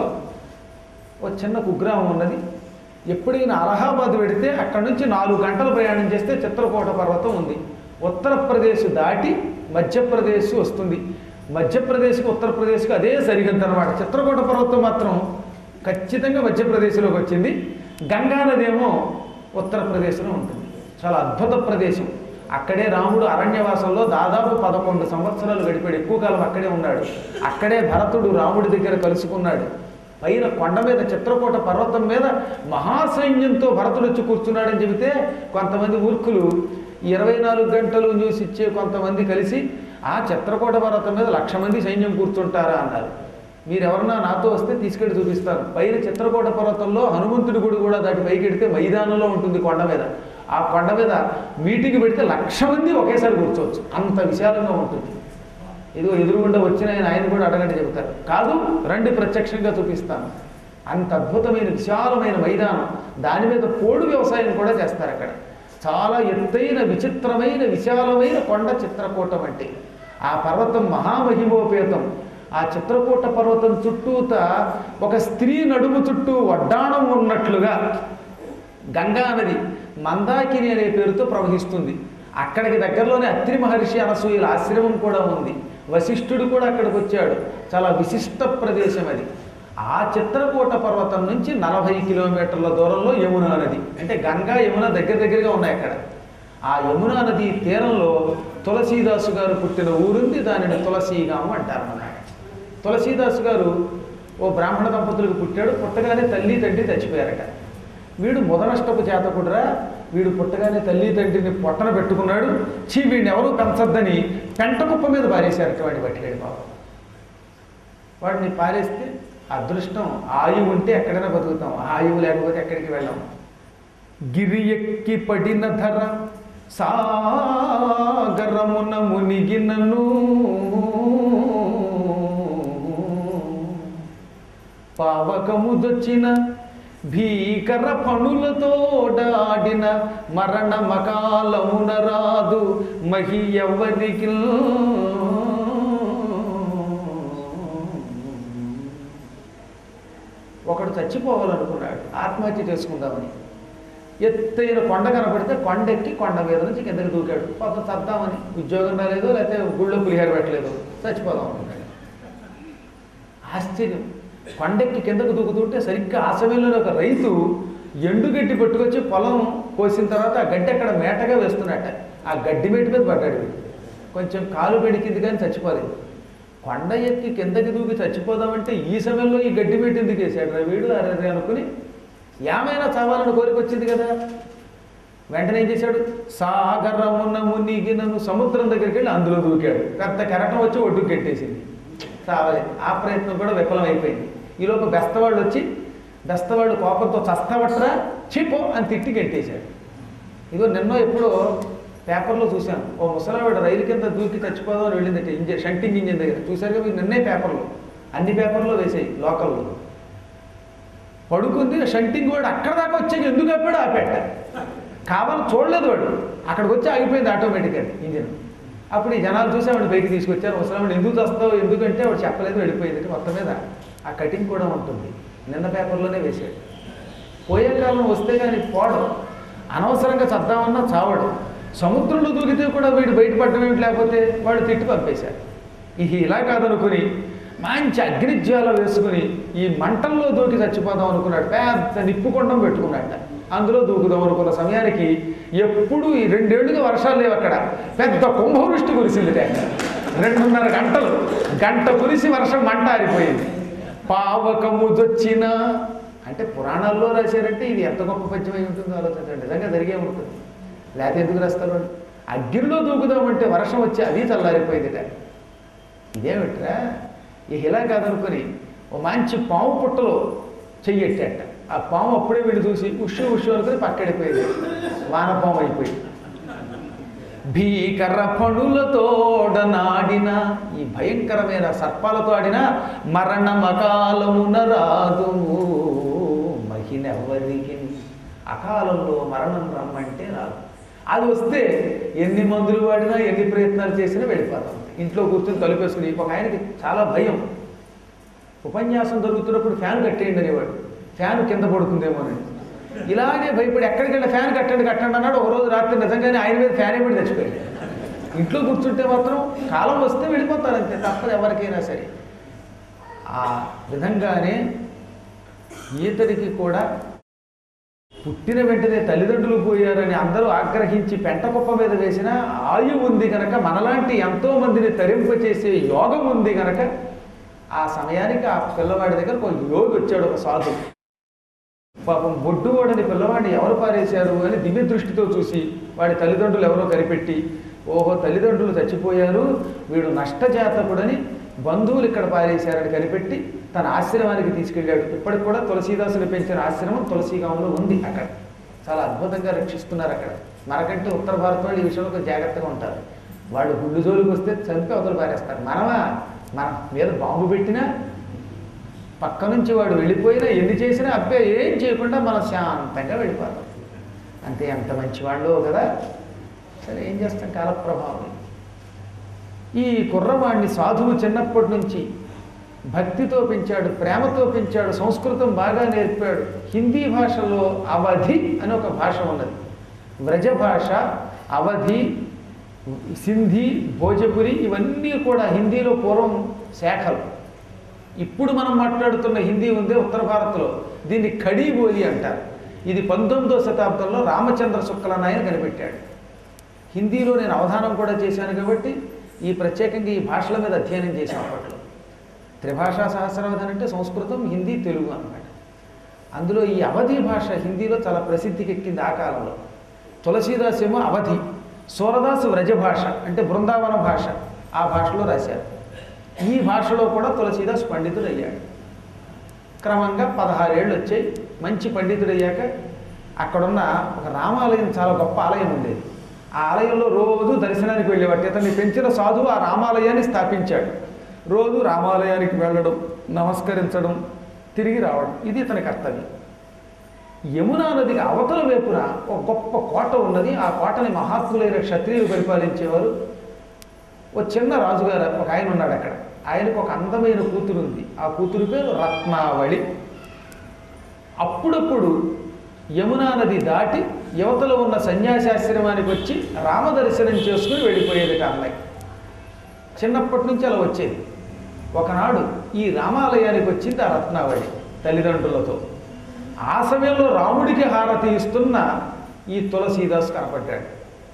ఒక చిన్న కుగ్రామం ఉన్నది ఎప్పుడైనా అలహాబాద్ వెడితే అక్కడ నుంచి నాలుగు గంటలు ప్రయాణం చేస్తే చిత్రకూట పర్వతం ఉంది ఉత్తరప్రదేశ్ దాటి మధ్యప్రదేశ్ వస్తుంది మధ్యప్రదేశ్కి ఉత్తరప్రదేశ్కి అదే సరిహద్దు అనమాట చిత్రకూట పర్వతం మాత్రం ఖచ్చితంగా మధ్యప్రదేశ్లోకి వచ్చింది గంగా నదేమో ఉత్తరప్రదేశ్లో ఉంటుంది చాలా అద్భుత ప్రదేశం అక్కడే రాముడు అరణ్యవాసంలో దాదాపు పదకొండు సంవత్సరాలు గడిపాడు ఎక్కువ కాలం అక్కడే ఉన్నాడు అక్కడే భరతుడు రాముడి దగ్గర కలుసుకున్నాడు పైన కొండ మీద చిత్రకూట పర్వతం మీద మహాసైన్యంతో భరతుడు వచ్చి కూర్చున్నాడని చెబితే కొంతమంది మూర్ఖులు ఇరవై నాలుగు గంటలు న్యూస్ ఇచ్చే కొంతమంది కలిసి ఆ చిత్రకూట పర్వతం మీద లక్ష మంది సైన్యం కూర్చుంటారా అన్నారు మీరు ఎవరన్నా నాతో వస్తే తీసుకెళ్ళి చూపిస్తారు పైన చిత్రకూట పర్వతంలో హనుమంతుడి గుడి కూడా దాటి పైకి ఎడితే మైదానంలో ఉంటుంది కొండ మీద ఆ కొండ మీద మీటింగ్ పెడితే లక్ష మంది ఒకేసారి కూర్చోవచ్చు అంత విశాలంగా ఉంటుంది ఇదిగో ఎదురుగుండా వచ్చిన ఆయన ఆయన కూడా అడగండి చెబుతారు కాదు రండి ప్రత్యక్షంగా చూపిస్తాను అంత అద్భుతమైన విశాలమైన మైదానం దాని మీద పోడు వ్యవసాయం కూడా చేస్తారు అక్కడ చాలా ఎత్తైన విచిత్రమైన విశాలమైన కొండ చిత్రకూటం అంటే ఆ పర్వతం మహామహిమోపేతం ఆ చిత్రకూట పర్వతం చుట్టూత ఒక స్త్రీ నడుము చుట్టూ వడ్డాణం ఉన్నట్లుగా గంగా నది మందాకిని అనే పేరుతో ప్రవహిస్తుంది అక్కడికి దగ్గరలోనే అత్రి మహర్షి అనసూయుల ఆశ్రమం కూడా ఉంది వశిష్ఠుడు కూడా అక్కడికి వచ్చాడు చాలా విశిష్ట ప్రదేశం అది ఆ చిత్రకూట పర్వతం నుంచి నలభై కిలోమీటర్ల దూరంలో యమునా నది అంటే గంగా యమున దగ్గర దగ్గరగా ఉన్నాయి అక్కడ ఆ యమునా నది తీరంలో తులసీదాసు గారు పుట్టిన ఊరుంది దానిని తులసీగాము అంటారన్నమాట తులసీదాసు గారు ఓ బ్రాహ్మణ దంపతులకు పుట్టాడు పుట్టగానే తల్లి తండ్రి చచ్చిపోయారట వీడు మొదనష్టపు చేతకుడురా వీడు పుట్టగానే తల్లి తండ్రిని పొట్టన పెట్టుకున్నాడు చీ వీడిని ఎవరు పెంచొద్దని పెంట కుప్ప మీద పారేశారట వాడిని పట్టుకెళ్ళి పాపం వాడిని పారేస్తే అదృష్టం ఆయువు ఉంటే ఎక్కడైనా బతుకుతాం ఆయువు లేకపోతే ఎక్కడికి వెళ్ళాం గిరి ఎక్కి పడిన ధర సాగర మునిగినను పావకముదొచ్చిన భీకర పణులతో డాడిన మరణ మకాలమున రాదు మహి ఎవ్వరికి ఒకడు చచ్చిపోవాలనుకున్నాడు ఆత్మహత్య చేసుకుందామని ఎత్తైన కొండ కనపడితే కొండ ఎక్కి కొండ మీద నుంచి కిందకి దూకాడు పాపం చద్దామని ఉద్యోగం రాలేదు లేకపోతే గుళ్ళో పులిహార పెట్టలేదు చచ్చిపోదాం అనుకున్నాడు ఆశ్చర్యం కొండెక్కి కిందకు దూకుతుంటే సరిగ్గా ఆ సమయంలో ఒక రైతు ఎండుగడ్డి పట్టుకొచ్చి పొలం కోసిన తర్వాత ఆ గడ్డి అక్కడ మేటగా వేస్తున్నట్ట ఆ గడ్డి మేట మీద పడ్డాడు వీడు. కొంచెం కాలు పెడికింది కానీ చచ్చిపోలేదు కొండ ఎక్కి కిందకి దూకి చచ్చిపోదామంటే ఈ సమయంలో ఈ గడ్డి మేట ఎందుకు వేసాడు రా వీడు అరే అనుకుని ఏమైనా చావాలని కోరిక వచ్చింది కదా వెంటనే ఏం చేశాడు సాగరమున మునిగినను సముద్రం దగ్గరికి వెళ్ళి అందులో దూకాడు పెద్ద కెరటం వచ్చి ఒడ్డుకు కట్టేసింది చావలే ఆ ప్రయత్నం కూడా విఫలం అయిపోయింది ఈలోపు బెస్తవాళ్ళు వచ్చి బెస్తవాళ్ళు కోపంతో చస్తావట్రా చీపో అని తిట్టి కట్టేశాడు ఇదిగో నిన్నో ఎప్పుడో పేపర్లో చూశాను ఓ ముసలావిడ రైలు కింద దూకి చచ్చిపోదామని వెళ్ళిందట ఇంజిన్ షంటింగ్ ఇంజిన్ దగ్గర చూశారుగా మీరు నిన్నే పేపర్లో అన్ని పేపర్లో వేసాయి లోకల్లో పడుకుంది షంటింగ్ వాడు అక్కడ దాకా వచ్చాక ఎందుకు ఆపాడు ఆపేట కావాలని చూడలేదు వాడు అక్కడికి వచ్చి ఆగిపోయింది ఆటోమేటిక్గా ఇంజిన్ అప్పుడు ఈ జనాలు చూసి ఆవిడ బయటికి తీసుకొచ్చారు ముసలావిడ ఎందుకు వస్తావు ఎందుకంటే ఆవిడ చెప్పలేదు వెళ్ళిపోయింది మొత్తం మీద ఆ కటింగ్ కూడా ఉంటుంది నిన్న పేపర్లోనే వేసాడు పోయే కాలం వస్తే కానీ పోవడం అనవసరంగా చద్దామన్నా చావడం సముద్రంలో దూకితే కూడా వీడు బయటపడడం ఏమిటి లేకపోతే వాడు తిట్టి పంపేశారు ఇక ఇలా కాదనుకుని మంచి అగ్నిజ్వాల వేసుకుని ఈ మంటల్లో దూకి చచ్చిపోదాం అనుకున్నాడు పెద్ద నిప్పుకొండం పెట్టుకున్నాడట అందులో దూకుదాం అనుకున్న సమయానికి ఎప్పుడు ఈ రెండేళ్లుగా వర్షాలు లేవు అక్కడ పెద్ద కుంభవృష్టి కురిసిందిట రెండున్నర గంటలు గంట కురిసి వర్షం మంట ఆరిపోయింది పావకముదొచ్చిన అంటే పురాణాల్లో రాశారంటే ఇది ఎంత గొప్ప పద్యమై ఉంటుందో ఆలోచించండి నిజంగా జరిగే ఉంటుంది లేకపోతే ఎందుకు రాస్తారు వాళ్ళు అగ్గిరిలో దూకుదామంటే వర్షం వచ్చి అది చల్లారిపోయిందిట ఇదేమిట్రా ఇక ఇలా కాదనుకొని ఓ మంచి పాము పుట్టలో చెయ్యెట్టాట ఆ పాము అప్పుడే వీడు చూసి ఉషు ఉషు అనుకుని పక్కడిపోయింది వానపాము అయిపోయింది భీకర పణులతోడ నాడిన ఈ భయంకరమైన సర్పాలతో ఆడిన మరణ మకాలమున రాదు మహినెవ్వరికి అకాలంలో మరణం రమ్మంటే రాదు అది వస్తే ఎన్ని మందులు వాడినా ఎన్ని ప్రయత్నాలు చేసినా వెళ్ళిపోతాం ఇంట్లో కూర్చొని తలుపేసుకుని ఒక ఆయనకి చాలా భయం ఉపన్యాసం జరుగుతున్నప్పుడు ఫ్యాన్ కట్టేయండి అనేవాడు ఫ్యాన్ కింద పడుతుందేమోనని ఇలాగే భయపడి ఎక్కడికి వెళ్ళి ఫ్యాన్ కట్టండి కట్టండి అన్నాడు ఒక రోజు రాత్రి నిజంగానే ఆయన మీద ఫ్యాన్ ఏమిటి తెచ్చిపోయాడు ఇంట్లో కూర్చుంటే మాత్రం కాలం వస్తే వెళ్ళిపోతారు అంతే తప్పదు ఎవరికైనా సరే ఆ విధంగానే ఈతడికి కూడా పుట్టిన వెంటనే తల్లిదండ్రులు పోయారని అందరూ ఆగ్రహించి పెంట కుప్ప మీద వేసిన ఆయువు ఉంది గనక మనలాంటి ఎంతో మందిని తరింపచేసే యోగం ఉంది గనక ఆ సమయానికి ఆ పిల్లవాడి దగ్గర ఒక యోగి వచ్చాడు ఒక సాధు పాపం బొడ్డువాడని పిల్లవాడిని ఎవరు పారేశారు అని దివ్య దృష్టితో చూసి వాడి తల్లిదండ్రులు ఎవరో కనిపెట్టి ఓహో తల్లిదండ్రులు చచ్చిపోయారు వీడు నష్టజాతకుడని బంధువులు ఇక్కడ పారేశారని కనిపెట్టి తన ఆశ్రమానికి తీసుకెళ్ళాడు ఇప్పటికి కూడా తులసీదాసుని పెంచిన ఆశ్రమం తులసీగాంలో ఉంది అక్కడ చాలా అద్భుతంగా రక్షిస్తున్నారు అక్కడ మనకంటే ఉత్తర భారత వాళ్ళు ఈ విషయంలో కొంచెం జాగ్రత్తగా ఉంటారు వాళ్ళు గుళ్ళు జోలికి వస్తే చంపి అవతలు పారేస్తారు మనమా మన మీద బాంబు పెట్టినా పక్క నుంచి వాడు వెళ్ళిపోయినా ఎన్ని చేసినా అబ్బే ఏం చేయకుండా మనం శాంతంగా వెళ్ళిపోతాం అంతే ఎంత మంచివాళ్ళు కదా సరే ఏం చేస్తాం కాలప్రభావం ఈ కుర్రవాడిని సాధువు చిన్నప్పటి నుంచి భక్తితో పెంచాడు ప్రేమతో పెంచాడు సంస్కృతం బాగా నేర్పాడు హిందీ భాషలో అవధి అని ఒక భాష ఉన్నది వ్రజ భాష అవధి సింధీ భోజపురి ఇవన్నీ కూడా హిందీలో పూర్వం శాఖలు ఇప్పుడు మనం మాట్లాడుతున్న హిందీ ఉందే ఉత్తర భారత్లో దీన్ని కడీ బోలి అంటారు ఇది పంతొమ్మిదో శతాబ్దంలో రామచంద్ర శుక్ల నాయన కనిపెట్టాడు హిందీలో నేను అవధానం కూడా చేశాను కాబట్టి ఈ ప్రత్యేకంగా ఈ భాషల మీద అధ్యయనం చేశాను అప్పట్లో త్రిభాషా సహస్రావధానం అంటే సంస్కృతం హిందీ తెలుగు అన్నమాట అందులో ఈ అవధి భాష హిందీలో చాలా ప్రసిద్ధికి ఎక్కింది ఆ కాలంలో తులసీదాస్ ఏమో అవధి సూరదాసు వ్రజ భాష అంటే బృందావన భాష ఆ భాషలో రాశారు ఈ భాషలో కూడా తులసీదాస్ పండితుడు అయ్యాడు క్రమంగా పదహారేళ్ళు వచ్చాయి మంచి పండితుడు అయ్యాక అక్కడున్న ఒక రామాలయం చాలా గొప్ప ఆలయం ఉండేది ఆ ఆలయంలో రోజు దర్శనానికి వెళ్ళేవాడు ఇతన్ని పెంచిన సాధువు ఆ రామాలయాన్ని స్థాపించాడు రోజు రామాలయానికి వెళ్ళడం నమస్కరించడం తిరిగి రావడం ఇది ఇతని కర్తవ్యం యమునా నదికి అవతల వైపున ఒక గొప్ప కోట ఉన్నది ఆ కోటని మహాత్ములైన క్షత్రియులు పరిపాలించేవారు ఒక చిన్న రాజుగారు ఒక ఆయన ఉన్నాడు అక్కడ ఆయనకు ఒక అందమైన కూతురు ఉంది ఆ కూతురు పేరు రత్నావళి అప్పుడప్పుడు యమునా నది దాటి యువతలో ఉన్న సన్యాసాశ్రమానికి వచ్చి రామదర్శనం చేసుకుని వెళ్ళిపోయేది ఆ అమ్మాయి చిన్నప్పటి నుంచి అలా వచ్చేది ఒకనాడు ఈ రామాలయానికి వచ్చింది ఆ రత్నావళి తల్లిదండ్రులతో ఆ సమయంలో రాముడికి హారతి ఇస్తున్న ఈ తులసీదాస్ కనపడ్డాడు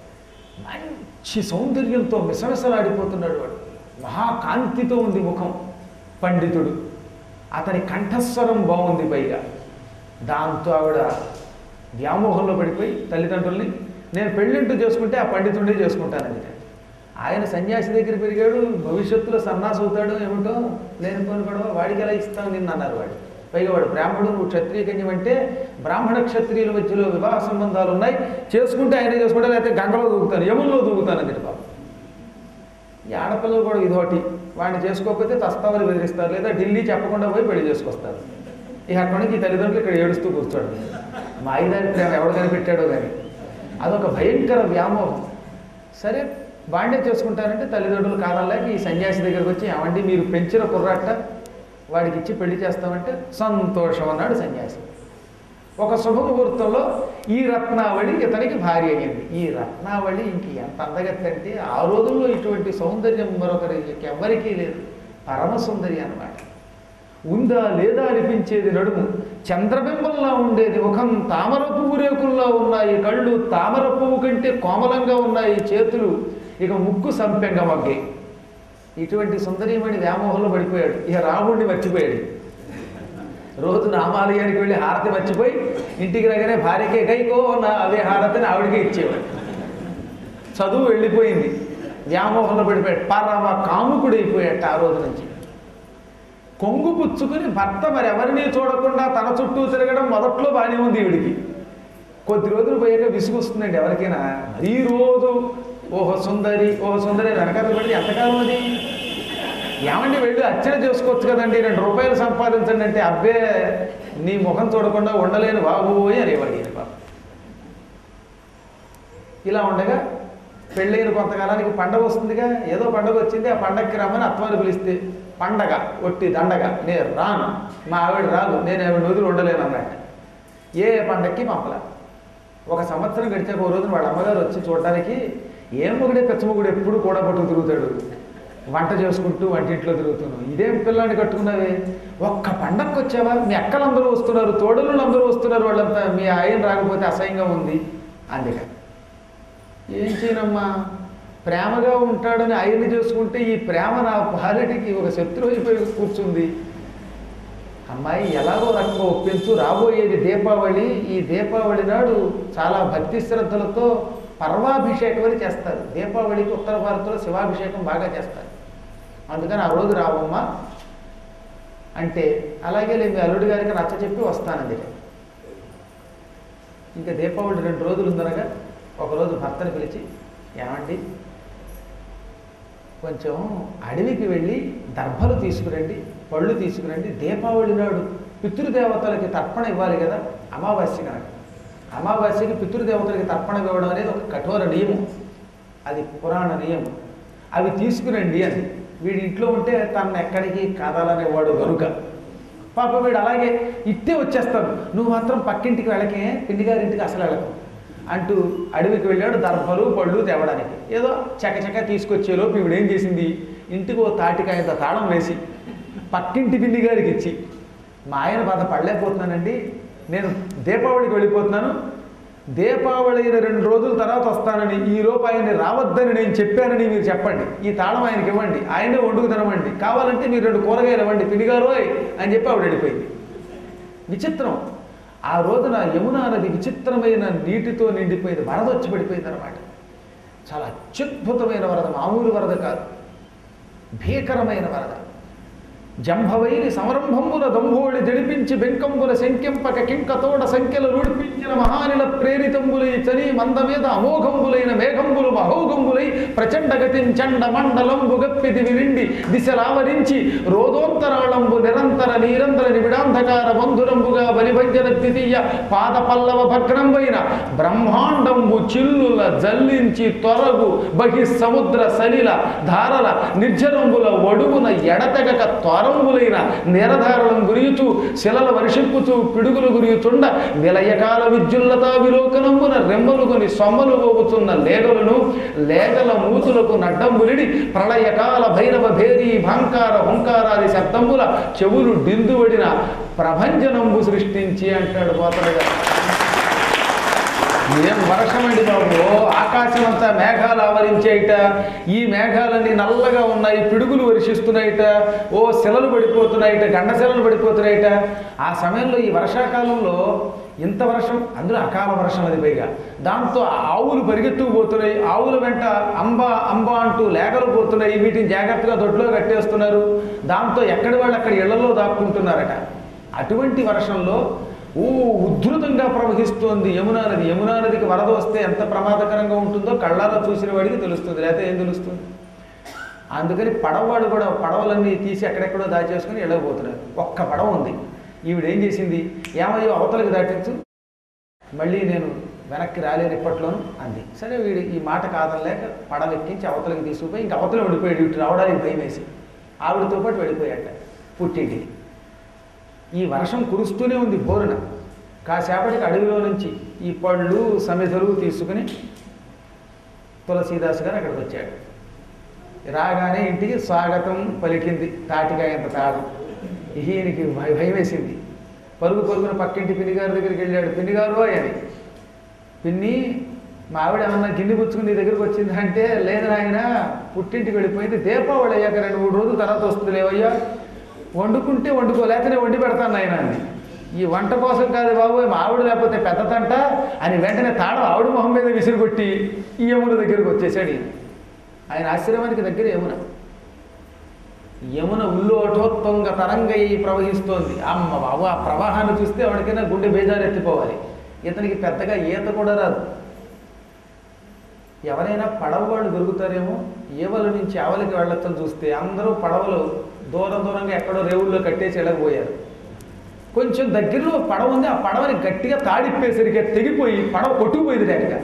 మంచి సౌందర్యంతో మిసమిసలాడిపోతున్నాడు వాడు మహాకాంతితో ఉంది ముఖం పండితుడు అతని కంఠస్వరం బాగుంది పైగా దాంతో ఆవిడ వ్యామోహంలో పడిపోయి తల్లిదండ్రుల్ని నేను పెళ్ళింటూ చేసుకుంటే ఆ పండితుడిని చేసుకుంటానని ఆయన సన్యాసి దగ్గర పెరిగాడు భవిష్యత్తులో సన్నాసి అవుతాడు ఏమిటో లేని పని కూడా వాడికి ఎలా ఇస్తావు నిన్ను అన్నారు వాడు పైగా వాడు బ్రాహ్మడు నువ్వు క్షత్రియ కన్యం అంటే బ్రాహ్మణ క్షత్రియుల మధ్యలో వివాహ సంబంధాలు ఉన్నాయి చేసుకుంటే ఆయనే చేసుకుంటా లేకపోతే గంగలో దూకుతాను యముల్లో దూకుతాను అని బాబు ఈ ఆడపిల్లలు కూడా ఇదోటి వాడిని చేసుకోకపోతే తస్తావని బెదిరిస్తారు లేదా ఢిల్లీ చెప్పకుండా పోయి పెళ్లి చేసుకొస్తారు ఇక అక్కడి నుంచి ఈ తల్లిదండ్రులు ఇక్కడ ఏడుస్తూ కూర్చోడు మా ఐదారి ప్రేమ ఎవడు కనిపెట్టాడో కానీ అదొక భయంకర వ్యామోహం సరే వాడినే చేసుకుంటారంటే తల్లిదండ్రులు కాదల్లాకి ఈ సన్యాసి దగ్గరకు వచ్చి ఏమండి మీరు పెంచిన కుర్రాట వాడికి ఇచ్చి పెళ్లి చేస్తామంటే సంతోషం అన్నాడు సన్యాసి ఒక శుభముహూర్తంలో ఈ రత్నావళి ఇతనికి భార్య అయ్యింది ఈ రత్నావళి ఇంక ఎంత అందగత్తి అంటే ఆ రోజుల్లో ఇటువంటి సౌందర్యం మరొకరి ఎవరికీ లేదు పరమ సుందరి అన్నమాట ఉందా లేదా అనిపించేది నడుము చంద్రబింబంలా ఉండేది ముఖం తామర పువ్వు రేకుల్లా ఉన్నాయి కళ్ళు తామర పువ్వు కంటే కోమలంగా ఉన్నాయి చేతులు ఇక ముక్కు సంపెంగ మగ్గి ఇటువంటి సుందరీమణి వ్యామోహంలో పడిపోయాడు ఇక రాముడిని మర్చిపోయాడు రోజు రామాలయానికి వెళ్ళి హారతి మర్చిపోయి ఇంటికి రాగానే భార్యకే కైకో నా అదే హారతిని ఆవిడకే ఇచ్చేవాడు చదువు వెళ్ళిపోయింది వ్యామోహంలో పడిపోయాడు పరమ కాముకుడు అయిపోయాడు ఆ రోజు నుంచి కొంగు పుచ్చుకుని భర్త మరి ఎవరిని చూడకుండా తన చుట్టూ తిరగడం మొదట్లో బాగానే ఉంది ఈవిడికి కొద్ది రోజులు పోయాక విసుగొస్తుందండి ఎవరికైనా ఈ రోజు ఓహో సుందరి ఓహో సుందరి వెనకాల పడి ఎంతకాలం అది ఏమండి వెళ్ళి అర్చన చేసుకోవచ్చు కదండి రెండు రూపాయలు సంపాదించండి అంటే అబ్బే నీ ముఖం చూడకుండా ఉండలేను బాబోయ్ అనేవాడు ఈయన బాబు ఇలా ఉండగా పెళ్ళైన కొంతకాలానికి పండగ వస్తుందిగా ఏదో పండగ వచ్చింది ఆ పండగకి రమ్మని అత్తవారు పిలిస్తే పండగ ఒట్టి దండగ నేను రాను మా ఆవిడ రాదు నేను ఆవిడ వదిలి ఉండలేను అన్నట్టు ఏ పండగకి పంపల ఒక సంవత్సరం గడిచాక ఓ రోజున వాళ్ళ అమ్మగారు వచ్చి చూడడానికి ఏం మొగుడే పెచ్చమొగుడు ఎప్పుడు కూడా పట్టుకు తిరుగుతాడు వంట చేసుకుంటూ వంటింట్లో తిరుగుతున్నావు ఇదేం పిల్లాన్ని కట్టుకున్నావే ఒక్క పండగకి వచ్చావా మీ అక్కలందరూ వస్తున్నారు తోడలు అందరూ వస్తున్నారు వాళ్ళంతా మీ ఆయన రాకపోతే అసహ్యంగా ఉంది అందుకని ఏం చేయనమ్మా ప్రేమగా ఉంటాడని ఆయన్ని చేసుకుంటే ఈ ప్రేమ నా భార్యటికి ఒక శత్రువు అయిపోయి కూర్చుంది అమ్మాయి ఎలాగో రకంగా ఒప్పించు రాబోయేది దీపావళి ఈ దీపావళి నాడు చాలా భక్తి శ్రద్ధలతో పర్వాభిషేకం అని చేస్తారు దీపావళికి ఉత్తర భారత్లో శివాభిషేకం బాగా చేస్తారు అందుకని ఆ రోజు రావమ్మా అంటే అలాగే లేదు మీ అల్లుడి గారికి నచ్చ చెప్పి వస్తానంది ఇంకా దీపావళి రెండు రోజులు ఉందనగా ఒకరోజు భర్తను పిలిచి ఏమండి కొంచెం అడవికి వెళ్ళి దర్భలు తీసుకురండి పళ్ళు తీసుకురండి దీపావళి నాడు పితృదేవతలకి తర్పణ ఇవ్వాలి కదా అమావాస్య కనుక అమావాస్యకి పితృదేవతలకి తర్పణ ఇవ్వడం అనేది ఒక కఠోర నియమం అది పురాణ నియమం అవి తీసుకురండి అని వీడి ఇంట్లో ఉంటే తను ఎక్కడికి కదలనేవాడు గనుక పాప వీడు అలాగే ఇట్టే వచ్చేస్తాడు నువ్వు మాత్రం పక్కింటికి వెళ్ళకే పిండి గారింటికి అసలు వెళ్ళకు అంటూ అడవికి వెళ్ళాడు దర్భలు పళ్ళు తేవడానికి ఏదో చకచక తీసుకొచ్చేలోపు ఈవిడ ఏం చేసింది ఇంటికి ఓ తాటికాయంత తాళం వేసి పక్కింటి పిండి గారికి ఇచ్చి మా ఆయన బాధ పడలేకపోతున్నానండి నేను దీపావళికి వెళ్ళిపోతున్నాను దీపావళి అయిన రెండు రోజుల తర్వాత వస్తానని ఈ లోపు ఆయన్ని రావద్దని నేను చెప్పానని మీరు చెప్పండి ఈ తాళం ఆయనకి ఇవ్వండి ఆయనే వండుకు తినమండి కావాలంటే మీరు రెండు కూరగాయలు ఇవ్వండి పిడిగారోయ్ అని చెప్పి ఆవిడ వెళ్ళిపోయింది విచిత్రం ఆ రోజున యమునా నది విచిత్రమైన నీటితో నిండిపోయింది వరద వచ్చి పడిపోయింది అనమాట చాలా అత్యద్భుతమైన వరద మామూలు వరద కాదు భీకరమైన వరద జంభవైరి సంరంభంబుల దంభోడి జడిపించి బెంకంబుల శంకెంపక కింకతోడ సంఖ్యలు రూడిపించిన మహానిల ప్రేరితంబులై చని మంద మీద అమోఘంబులైన మేఘంబులు మహోఘంబులై ప్రచండ గతిం చండ మండలంబు గప్పిది విరిండి దిశలావరించి రోదోంతరాళంబు నిరంతర నీరంతర నిబిడాంధకార బంధురంబుగా బలిభంజన ద్వితీయ పాద పల్లవ భగ్నంబైన బ్రహ్మాండంబు చిల్లుల జల్లించి తొరగు బహి సముద్ర సలిల ధారల నిర్జనంబుల ఒడుగున ఎడతెగక త్వరంబులైన నిరధారణం గురియుచు శిలల వర్షింపుచు పిడుగులు గురియుచుండ విలయకాల విద్యుల్లతా విలోకనంబున రెమ్మలుకొని సొమ్మలు పోగుతున్న లేగలను లేగల మూతులకు నడ్డంబులిడి ప్రళయకాల భైరవ భేరీ భాంకార హుంకారాది శబ్దంబుల చెవులు డిందువడిన ప్రభంజనంబు సృష్టించి అంటాడు పోతడగా ఏం వర్షమండి బాబు ఆకాశం అంతా మేఘాలు ఆవరించేయట ఈ మేఘాలన్నీ నల్లగా ఉన్నాయి పిడుగులు వర్షిస్తున్నాయిట ఓ శిలలు పడిపోతున్నాయిట గండశిలలు పడిపోతున్నాయిట ఆ సమయంలో ఈ వర్షాకాలంలో ఇంత వర్షం అందులో అకాల వర్షం అది పైగా దాంతో ఆవులు పరిగెత్తుకుపోతున్నాయి ఆవుల వెంట అంబ అంబ అంటూ లేగలు పోతున్నాయి వీటిని జాగ్రత్తగా దొడ్లో కట్టేస్తున్నారు దాంతో ఎక్కడి వాళ్ళు అక్కడ ఇళ్లలో దాక్కుంటున్నారట అటువంటి వర్షంలో ఓ ఉద్ధృతంగా ప్రవహిస్తోంది యమునా నది యమునా నదికి వరద వస్తే ఎంత ప్రమాదకరంగా ఉంటుందో కళ్ళారా చూసిన వాడికి తెలుస్తుంది లేకపోతే ఏం తెలుస్తుంది అందుకని పడవవాడు కూడా పడవలన్నీ తీసి ఎక్కడెక్కడో దాచేసుకుని వెళ్ళకపోతున్నారు ఒక్క పడవ ఉంది ఈవిడ ఏం చేసింది ఏమయ్యో అవతలకి దాటించు మళ్ళీ నేను వెనక్కి రాలేను ఇప్పట్లోను అంది సరే వీడు ఈ మాట కాదనలేక పడవెక్కించి అవతలకి తీసుకుపోయి ఇంక అవతల వెళ్ళిపోయాడు ఇటు రావడానికి భయం వేసి ఆవిడతో పాటు వెళ్ళిపోయాట పుట్టింటికి ఈ వర్షం కురుస్తూనే ఉంది బోరున కాసేపటికి అడవిలో నుంచి ఈ పళ్ళు సమిధలు తీసుకుని తులసీదాస్ గారు అక్కడికి వచ్చాడు రాగానే ఇంటికి స్వాగతం పలికింది తాటికాయంత తాళం ఈయనకి భయ- భయం వేసింది పరుగు పరుగున పక్కింటి పిన్ని గారి దగ్గరికి వెళ్ళాడు పిన్ని గారు అని పిన్ని మా ఆవిడ ఏమన్నా గిన్నె పుచ్చుకుని నీ దగ్గరికి వచ్చింది అంటే లేదు నాయన పుట్టింటికి వెళ్ళిపోయింది దీపావళి అయ్యాక రెండు మూడు రోజుల తర్వాత వస్తుంది లేవయ్యా వండుకుంటే వండుకో లేకపోతే వండి పెడతాను నాయన అంది ఈ వంట కోసం కాదు బాబు మా ఆవిడ లేకపోతే పెద్ద తంట అని వెంటనే తాళం ఆవిడ మొహం మీద విసిరికొట్టి ఈ యమున దగ్గరికి వచ్చేసాడు ఈయన. ఆయన ఆశ్రమానికి దగ్గర యమున యమున ఉల్లోఠోత్తంగ తరంగై ప్రవహిస్తోంది అమ్మ బాబు ఆ ప్రవాహాన్ని చూస్తే ఎవరికైనా గుండె బేజారు ఎత్తిపోవాలి ఇతనికి పెద్దగా ఈత కూడా రాదు ఎవరైనా పడవ వాళ్ళు దొరుకుతారేమో ఏవల నుంచి ఆవలికి వెళ్ళొచ్చని చూస్తే అందరూ పడవలు దూరం దూరంగా ఎక్కడో రేవుల్లో కట్టేసి వెళ్ళకపోయారు కొంచెం దగ్గరలో పడవ ఉంది ఆ పడవని గట్టిగా తాడిప్పేసరికి తెగిపోయి పడవ కొట్టుకుపోయింది డైరెక్ట్గా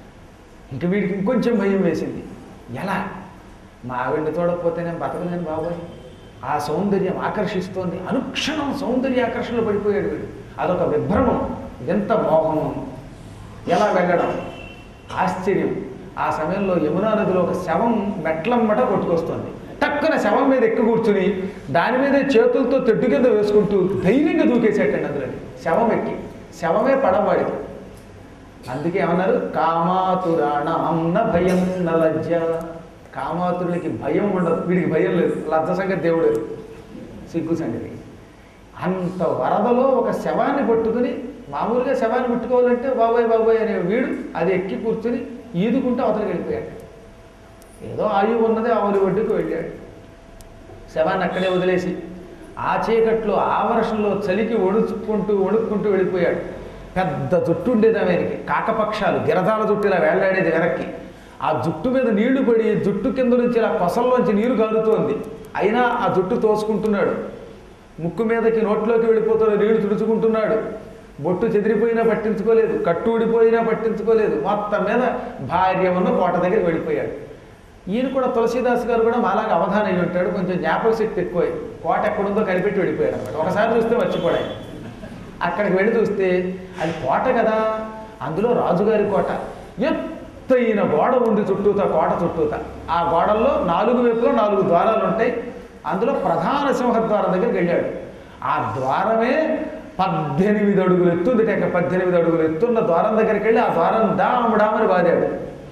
ఇంక వీడికి ఇంకొంచెం భయం వేసింది ఎలా మా ఆవిడ్ని చూడకపోతే నేను బతకలేను బాబాయ్ ఆ సౌందర్యం ఆకర్షిస్తోంది అనుక్షణం సౌందర్య ఆకర్షణలో పడిపోయాడు వీడు అదొక విభ్రమం ఎంత మోహము ఎలా వెళ్ళడం ఆశ్చర్యం ఆ సమయంలో యమునా నదిలో ఒక శవం మెట్లమ్మట కొట్టుకొస్తుంది టక్కున శవం మీద ఎక్కి కూర్చుని దాని మీదే చేతులతో తెడ్డు కింద వేసుకుంటూ ధైర్యంగా దూకేసేటండి అందులో శవం ఎక్కి శవమే పడవాడికి అందుకే ఏమన్నారు కామాతురాణం న భయం న లజ్జ కామాతురులకి భయం ఉండదు వీడికి భయం లేదు లజ్జ సంగతి దేవుడు ఎరుగు. సిగ్గు సంగతి అంత వరదలో ఒక శవాన్ని పట్టుకుని మామూలుగా శవాన్ని ముట్టుకోవాలంటే బాబాయ్ బాబాయ్ అనే వీడు అది ఎక్కి కూర్చుని ఈదుకుంటూ అవతలకి వెళ్ళిపోయాడు ఏదో ఆయువు ఉన్నది ఆవులి ఒడ్డుకు వెళ్ళాడు శవాన్ని అక్కడే వదిలేసి ఆ చీకట్లో ఆ వర్షంలో చలికి ఒడుచుకుంటూ వణుక్కుంటూ వెళ్ళిపోయాడు పెద్ద జుట్టు ఉండేది ఆమెకి కాకపక్షాలు గిరదాల జుట్టు ఇలా వేళ్లాడేది వెనక్కి ఆ జుట్టు మీద నీళ్లు పడి జుట్టు కింద నుంచి ఇలా కొసల్లోంచి నీరు కారుతోంది అయినా ఆ జుట్టు తోసుకుంటున్నాడు ముక్కు మీదకి నోట్లోకి వెళ్ళిపోతున్న నీళ్లు తుడుచుకుంటున్నాడు బొట్టు చెదిరిపోయినా పట్టించుకోలేదు కట్టు ఊడిపోయినా పట్టించుకోలేదు మొత్తం మీద భార్య ఉన్న కోట దగ్గరికి వెళ్ళిపోయాడు ఈయన కూడా తులసీదాస్ గారు కూడా మాలాగా అవధానం అయి ఉంటాడు కొంచెం జ్ఞాపక శక్తి ఎక్కువ కోట ఎక్కడుందో కనిపెట్టి వెళ్ళిపోయాడు అనమాట ఒకసారి చూస్తే మర్చిపోయాడు అక్కడికి వెళ్ళి చూస్తే అది కోట కదా అందులో రాజుగారి కోట ఎత్తైన గోడ ఉంది చుట్టూతా కోట చుట్టూతా ఆ గోడల్లో నాలుగు వైపులో నాలుగు ద్వారాలు ఉంటాయి అందులో ప్రధాన సింహద్వారం దగ్గరికి వెళ్ళాడు ఆ ద్వారమే పద్దెనిమిది అడుగులు ఎత్తుంది టెక్క పద్దెనిమిది అడుగులు ఎత్తున్న ద్వారం దగ్గరికి వెళ్ళి ఆ ద్వారం డాము డామని బాదాడు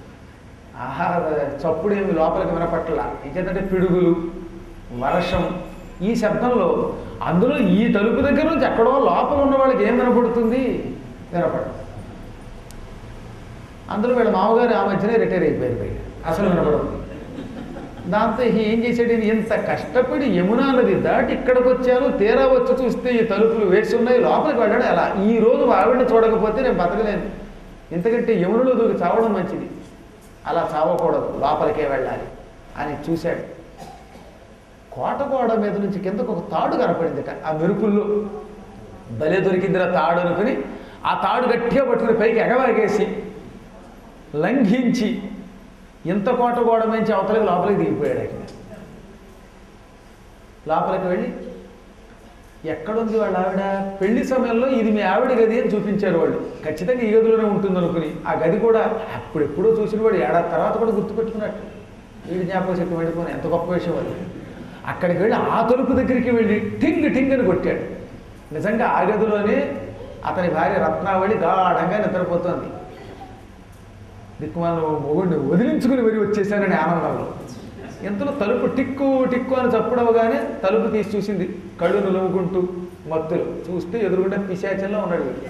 ఆహా చప్పుడు ఏమి లోపలికి వినపట్ల ఇంకేంటంటే పిడుగులు వర్షం ఈ శబ్దంలో అందులో ఈ తలుపు దగ్గర నుంచి ఎక్కడో లోపల ఉన్న వాళ్ళకి ఏం వినపడుతుంది వినపడదు అందులో వీళ్ళ మామగారు ఆ మధ్యనే రిటైర్ అయిపోయారు పైగా అసలు వినపడదు దాంతో ఈయన ఏం చేశాడు ఈయన ఇంత కష్టపడి యమునా నది దాటి ఇక్కడికి వచ్చాను తీరా వచ్చి చూస్తే ఈ తలుపులు వేసి ఉన్నాయి లోపలికి వెళ్ళాడు అలా ఈ రోజు ఆవిడని చూడకపోతే నేను బతకలేను ఎందుకంటే యమునలో దూకి చావడం మంచిది అలా చావకూడదు లోపలికే వెళ్ళాలి అని చూశాడు కోట గోడ మీద నుంచి కిందకు ఒక తాడు కనపడింది ఆ మెరుపుల్లో భలే దొరికిందిరా తాడు అనుకుని ఆ తాడు గట్టిగా పట్టుకుని పైకి ఎగవాగేసి లంఘించి ఇంత కోట గోడ నుంచి అవతలకి లోపలికి దిగిపోయాడు ఆయన లోపలికి వెళ్ళి ఎక్కడుంది వాళ్ళ ఆవిడ పెళ్లి సమయంలో ఇది మీ ఆవిడ గది అని చూపించారు వాళ్ళు ఖచ్చితంగా ఈ గదిలోనే ఉంటుంది అనుకుని ఆ గది కూడా అప్పుడెప్పుడో చూసిన వాడు ఏడాది తర్వాత కూడా గుర్తుపెట్టుకున్నట్టు వీడి జ్ఞాపకం శక్తి వెళ్ళిపోయిన ఎంత గొప్ప విషయం అది అక్కడికి వెళ్ళి ఆ తలుపు దగ్గరికి వెళ్ళి టింగ్ టింగ్ అని కొట్టాడు నిజంగా ఆ గదిలోనే అతని భార్య రత్నావళి గాఢంగా నిద్రపోతోంది దిక్కుమాల మొగుడిని వదిలించుకుని మరి వచ్చేసానని ఆనందంలో ఇంతలో తలుపు టిక్కు టిక్కు అని చప్పుడవగానే తలుపు తీసి చూసింది కళ్ళు నులుముకుంటూ మత్తులు చూస్తే ఎదురుగుండా పిశాచంలో ఉన్నాడు వీడు.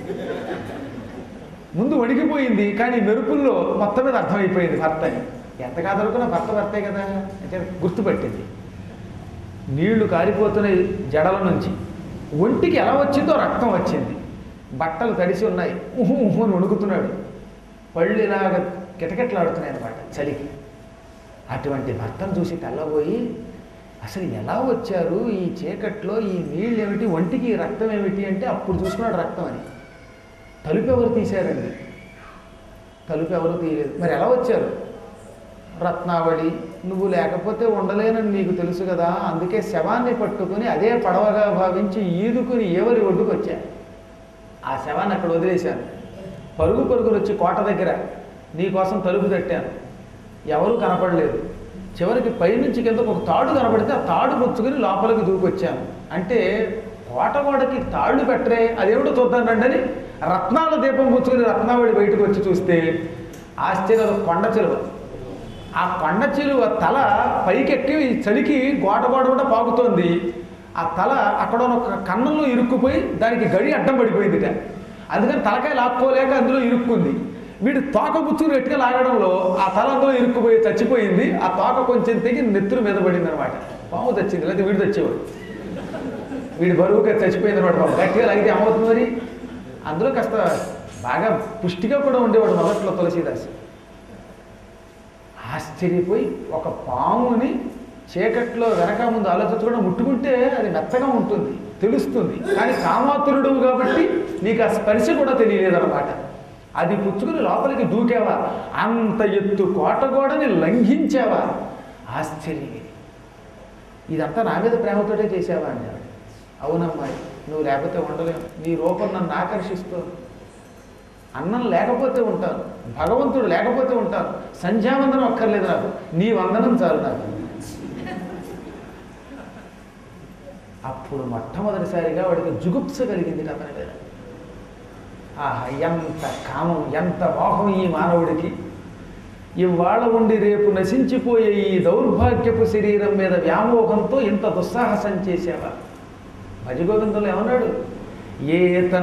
ముందు వణికిపోయింది కానీ మెరుపుల్లో మొత్తం మీద అర్థమైపోయింది భర్త అని ఎంత కాదనుకున్నా భర్త భర్తే కదా అంటే గుర్తుపట్టింది నీళ్లు కారిపోతున్నాయి జడల నుంచి ఒంటికి ఎలా వచ్చిందో రక్తం వచ్చింది బట్టలు తడిసి ఉన్నాయి ఉహు ఉహు అని వణుకుతున్నాడు పళ్ళు ఇలాగ కిటకిటలాడుతున్నాయి అనమాట చలికి అటువంటి భర్తను చూసి తెల్లబోయి అసలు ఎలా వచ్చారు ఈ చీకట్లో ఈ నీళ్ళు ఏమిటి ఒంటికి రక్తం ఏమిటి అంటే అప్పుడు చూసుకున్నాడు రక్తం అని తలుపు ఎవరు తీశారండి తలుపు ఎవరు తీయలేదు మరి ఎలా వచ్చారు రత్నావళి నువ్వు లేకపోతే ఉండలేనని నీకు తెలుసు కదా అందుకే శవాన్ని పట్టుకుని అదే పడవగా భావించి ఈదుకుని ఎవరి ఒడ్డుకు వచ్చా ఆ శవాన్ని అక్కడ వదిలేశాను పరుగు పరుగులు వచ్చి కోట దగ్గర నీకోసం తలుపు తట్టాను ఎవరూ కనపడలేదు చివరికి పైనుంచి కింద ఒక తాడు కనపడితే ఆ తాడు పుచ్చుకుని లోపలికి దూకొచ్చాను అంటే కోట గోడకి తాళ్ళు పెట్టరే అదేమిటో చూద్దాం రండి అని రత్నాల దీపం పుచ్చుకుని రత్నావళి బయటకు వచ్చి చూస్తే ఆశ్చర్య కొండ చిలువ ఆ కొండ చిలువ తల పైకెక్కి చలికి గోడ గోడ కూడా పాకుతోంది ఆ తల అక్కడ ఉన్న ఒక కన్నంలో ఇరుక్కుపోయి దానికి గడి అడ్డం పడిపోయిందిట అందుకని తలకాయ లాక్కోలేక అందులో ఇరుక్కుంది వీడు తోక పుచ్చుకుని గట్టిగా లాగడంలో ఆ తల అందులో ఇరుక్కుపోయి చచ్చిపోయింది ఆ తోక కొంచెం తెగి నెత్తురు మీద పడింది అనమాట పాము చచ్చింది లేదా వీడు చచ్చేవాడు వీడి బరువుగా చచ్చిపోయింది అనమాట పాము గట్టిగా లాగితే ఏమవుతుంది మరి అందులో కాస్త బాగా పుష్టిగా కూడా ఉండేవాడు మొదట్లో తులసీదాస్ ఆశ్చర్యపోయి ఒక పాముని చీకట్లో వెనక ముందు ఆలోచించకుండా ముట్టుకుంటే అది మెత్తగా ఉంటుంది తెలుస్తుంది కానీ కామాతురుడు కాబట్టి నీకు ఆ స్పర్శ కూడా తెలియలేదన్నమాట అది పుచ్చుకుని లోపలికి దూకేవా అంత ఎత్తు కోటగోడని లంఘించావా ఆశ్చర్యం ఇది ఇదంతా నా మీద ప్రేమతోటే చేసావా అని ఆవిడ. అవునమ్మా నువ్వు లేకపోతే ఉండలేవు నీ రూపం నన్ను ఆకర్షిస్తుంది అన్నం లేకపోతే ఉంటాను భగవంతుడు లేకపోతే ఉంటాను సంధ్యావందనం అక్కర్లేదు నాకు నీ వందనం చాలు నాకు అప్పుడు మొట్టమొదటిసారిగా వాడికి జుగుప్స కలిగింది అతని మీద ఆహా ఎంత కామం ఎంత మోహం ఈ మానవుడికి ఇవాళ ఉండి రేపు నశించిపోయే ఈ దౌర్భాగ్యపు శరీరం మీద వ్యామోహంతో ఇంత దుస్సాహసం చేసావా భజగోవిందులు ఏమన్నాడు ఏ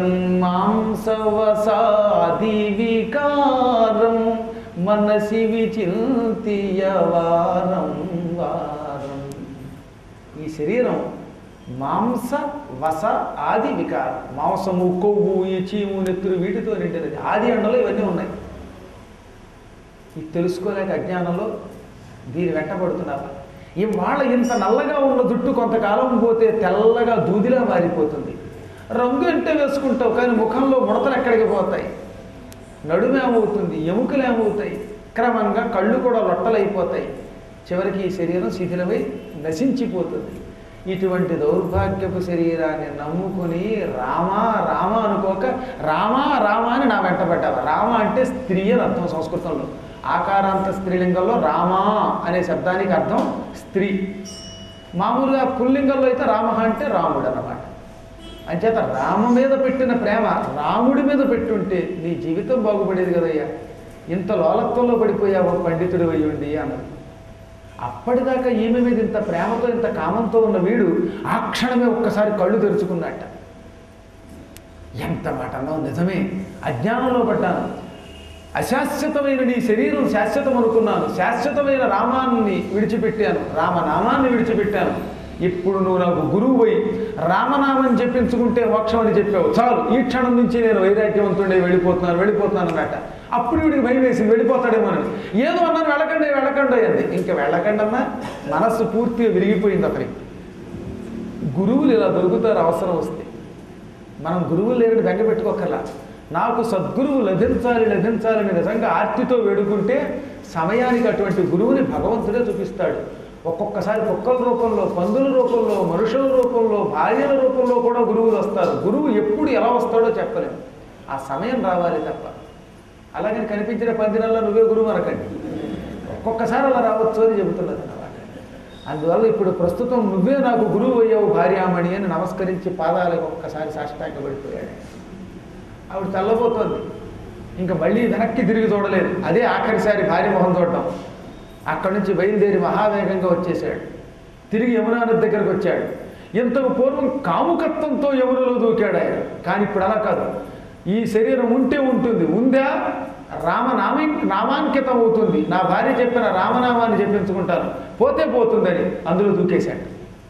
తన్మాంసవసాది వికారం మనసి విచింతియ వారం వారం ఈ శరీరం మాంస వస ఆది వికారం మాంసము కొవ్వు ఈ చీము నెత్తురు వీటితో నిండినది ఆది అండలో ఇవన్నీ ఉన్నాయి ఇది తెలుసుకోలేక అజ్ఞానంలో దీని వెంటబడుతున్నావా ఇవాళ ఇంత నల్లగా ఉన్న జుట్టు కొంతకాలం పోతే తెల్లగా దూదిలా మారిపోతుంది రంగు అంటే వేసుకుంటావు కానీ ముఖంలో ముడతలు ఎక్కడికి పోతాయి నడుము ఏమవుతుంది ఎముకలు ఏమవుతాయి క్రమంగా కళ్ళు కూడా లొట్టలైపోతాయి చివరికి ఈ శరీరం శిథిలమై నశించిపోతుంది ఇటువంటి దౌర్భాగ్యపు శరీరాన్ని నమ్ముకుని రామా రామ అనుకోక రామా రామ అని నా వెంటబడ్డావు రామ అంటే స్త్రీ అని అర్థం సంస్కృతంలో ఆకారాంత స్త్రీలింగంలో రామా అనే శబ్దానికి అర్థం స్త్రీ మామూలుగా పుల్లింగంలో అయితే రామ అంటే రాముడు అన్నమాట అంచేత రామ మీద పెట్టిన ప్రేమ రాముడి మీద పెట్టుంటే నీ జీవితం బాగుపడేది కదయ్యా ఇంత లోలత్వంలో పడిపోయావు పండితుడు అయ్యుండి అన్నది అప్పటిదాకా ఈమె మీద ఇంత ప్రేమతో ఇంత కామంతో ఉన్న వీడు ఆ క్షణమే ఒక్కసారి కళ్ళు తెరుచుకున్నట్ట ఎంత మాట అన్నావు నిజమే అజ్ఞానంలో పడ్డాను అశాశ్వతమైన నీ శరీరం శాశ్వతం అనుకున్నాను శాశ్వతమైన రామాన్ని విడిచిపెట్టాను రామనామాన్ని విడిచిపెట్టాను ఇప్పుడు నువ్వు నాకు గురువు పోయి రామనామం చెప్పించుకుంటే మోక్షం అని చెప్పావు చాలు ఈ క్షణం నుంచి నేను వైరాగ్యవంతుండే వెళ్ళిపోతున్నాను వెళ్ళిపోతున్నాను అన్నట అప్పుడు వీడికి భయం వేసింది వెళ్ళిపోతాడేమో అని ఏదో అన్నాను వెళ్ళకండి వెళ్ళకండి అంది ఇంకా వెళ్ళకండి అన్నా మనస్సు పూర్తిగా విరిగిపోయింది అతనికి గురువులు ఇలా దొరుకుతారు అవసరం వస్తే మనం గురువులు లేని బెంగ పెట్టుకోకర్లా నాకు సద్గురువు లభించాలి లభించాలని నిజంగా ఆర్తితో వేడుకుంటే సమయానికి అటువంటి గురువుని భగవంతుడే చూపిస్తాడు ఒక్కొక్కసారి కుక్కల రూపంలో పందుల రూపంలో మనుషుల రూపంలో భార్యల రూపంలో కూడా గురువులు వస్తారు గురువు ఎప్పుడు ఎలా వస్తాడో చెప్పలేము ఆ సమయం రావాలి తప్ప అలాగని కనిపించిన పందినల్లో నువ్వే గురువు అనకండి ఒక్కొక్కసారి అలా రావచ్చు అని చెబుతున్నది అన్నమాట అందువల్ల ఇప్పుడు ప్రస్తుతం నువ్వే నాకు గురువు అయ్యావు భార్యామణి అని నమస్కరించి పాదాలకు ఒక్కసారి సాష్టాంగ పడిపోయాడు ఆవిడ తెల్లబోతోంది ఇంకా మళ్ళీ వెనక్కి తిరిగి చూడలేదు అదే ఆఖరిసారి భార్య మొహం చూడటం అక్కడి నుంచి బయలుదేరి మహావేగంగా వచ్చేసాడు తిరిగి యమునా నది దగ్గరకు వచ్చాడు ఇంతకు పూర్వం కాముకత్వంతో యమునలో దూకాడు ఆయన కానీ ఇప్పుడు అలా కాదు ఈ శరీరం ఉంటే ఉంటుంది ఉందా రామనామి నామాంకితం అవుతుంది నా భార్య చెప్పిన రామనామాన్ని చెప్పించుకుంటాను పోతే పోతుందని అందులో దూకేశాడు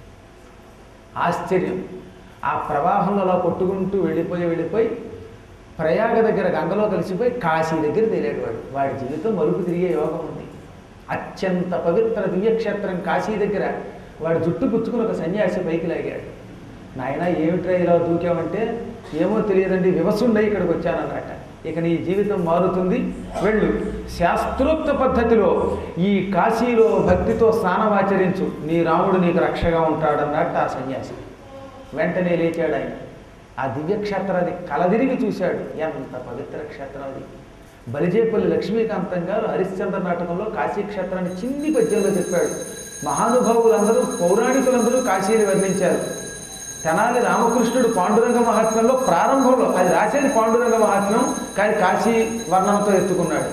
ఆశ్చర్యం ఆ ప్రవాహంలో అలా కొట్టుకుంటూ వెళ్ళిపోయి వెళ్ళిపోయి ప్రయాగ దగ్గర గంగలో కలిసిపోయి కాశీ దగ్గర తేలాడు వాడు వాడి జీవితం మలుపు తిరిగే యోగం ఉంది అత్యంత పవిత్ర దివ్యక్షేత్రం కాశీ దగ్గర వాడు జుట్టు పుచ్చుకుని ఒక సన్యాసి పైకి లాగాడు నాయన ఏమిట్రా ఇలా దూకామంటే ఏమో తెలియదండి వివసుండై ఇక్కడికి వచ్చానన్నట ఇక నీ జీవితం మారుతుంది వెళ్ళు శాస్త్రోక్త పద్ధతిలో ఈ కాశీలో భక్తితో స్నానమాచరించు నీ రాముడు నీకు రక్షగా ఉంటాడన్నట్టు ఆ సన్యాసి వెంటనే లేచాడు ఆయన ఆ దివ్యక్షేత్రాన్ని కలదిరిగి చూశాడు ఎంత పవిత్ర క్షేత్రం అది బలిజేపల్లి లక్ష్మీకాంతం గారు హరిశ్చంద్ర నాటకంలో కాశీ క్షేత్రాన్ని చిన్ని పద్యంలో చెప్పాడు మహానుభావులందరూ పౌరాణికులందరూ కాశీని వర్ణించారు తెనాలి రామకృష్ణుడు పాండురంగ మహాత్మ్యంలో ప్రారంభంలో అది రాసేది పాండురంగ మహాత్మ్యం కానీ కాశీ వర్ణంతో ఎత్తుకున్నాడు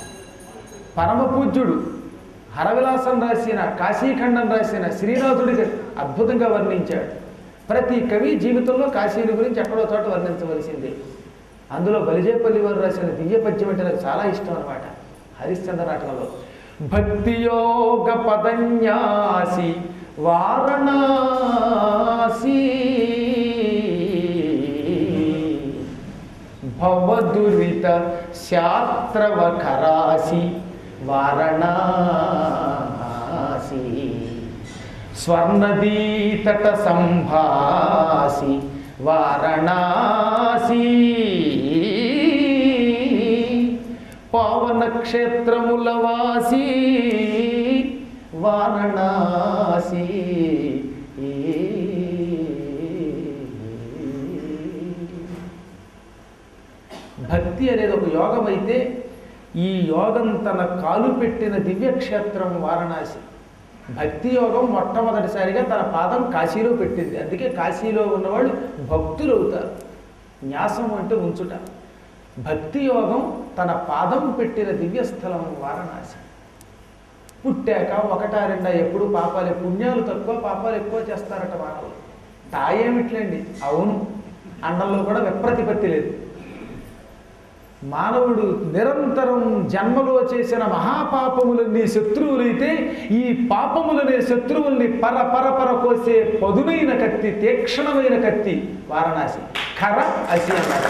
పరమ పూజ్యుడు హరవిలాసం రాసిన కాశీఖండం రాసిన శ్రీనాథుడికి అద్భుతంగా వర్ణించాడు ప్రతి కవి జీవితంలో కాశీని గురించి ఎక్కడో చోట వర్ణించవలసిందే అందులో బలిజేపల్లి వారు రాసిన దివ్య పద్యం అంటే నాకు చాలా ఇష్టం అనమాట హరిశ్చంద్ర నాటకంలో భక్తి యోగ పదన్యాసి వారణాసి భవదురిత శాస్త్రవఖరాసి వారణాసి స్వర్ణదీతట సంభాసి వారణాసి పావన క్షేత్రముల వాసి వారణాసి భక్తి అనేది ఒక యోగం అయితే ఈ యోగం తన కాలు పెట్టిన దివ్యక్షేత్రం వారణాసి భక్తి యోగం మొట్టమొదటిసారిగా తన పాదం కాశీలో పెట్టింది అందుకే కాశీలో ఉన్నవాళ్ళు భక్తులు అవుతారు న్యాసం అంటే ఉంచుట భక్తి యోగం తన పాదం పెట్టిన దివ్యస్థలం వారణాసి పుట్టాక ఒకటా రెండా ఎప్పుడు పాపాలు పుణ్యాలు తక్కువ పాపాలు ఎక్కువ చేస్తారట మానవులు తాయేమిట్లేండి అవును అండంలో కూడా విప్రతిపత్తి లేదు మానవుడు నిరంతరం జన్మలో చేసిన మహాపాపములన్నీ శత్రువులైతే ఈ పాపములనే శత్రువుల్ని పర పర పర కోసే పదునైన కత్తి తీక్షణమైన కత్తి వారణాసి ఖర అసి అన్నారు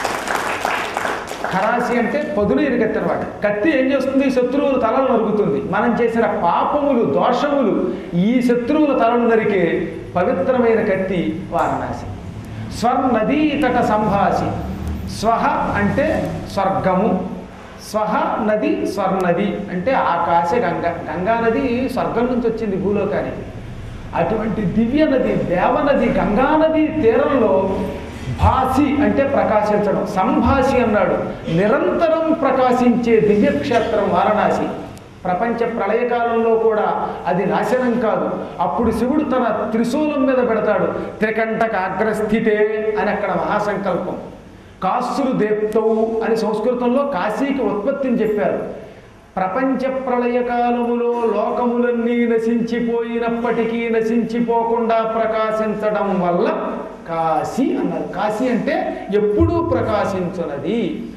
ఖరాసి అంటే పదునైన కత్తి అనమాట కత్తి ఏం చేస్తుంది శత్రువుల తలలు నరుగుతుంది మనం చేసిన పాపములు దోషములు ఈ శత్రువుల తలలు నరికే పవిత్రమైన కత్తి వారణాసి స్వర్నదీ తట సంభాసి స్వహ అంటే స్వర్గము స్వహ నది స్వర్ణది అంటే ఆకాశ గంగ గంగా నది స్వర్గం నుంచి వచ్చింది భూలోకానికి అటువంటి దివ్య నది దేవనది గంగా నది తీరంలో భాసి అంటే ప్రకాశించడం సంభాసి అన్నాడు నిరంతరం ప్రకాశించే దివ్యక్షేత్రం వారణాసి ప్రపంచ ప్రళయకాలంలో కూడా అది నాశనం కాదు అప్పుడు శివుడు తన త్రిశూలం మీద పెడతాడు త్రికంటక అగ్రస్థితే అని అక్కడ మహాసంకల్పం కాసులు దేప్తవు అని సంస్కృతంలో కాశీకి ఉత్పత్తిని చెప్పారు ప్రపంచ ప్రళయకాలములో లోకములన్నీ నశించిపోయినప్పటికీ నశించిపోకుండా ప్రకాశించడం వల్ల కాశీ అన్నారు కాశీ అంటే ఎప్పుడూ ప్రకాశించున్నది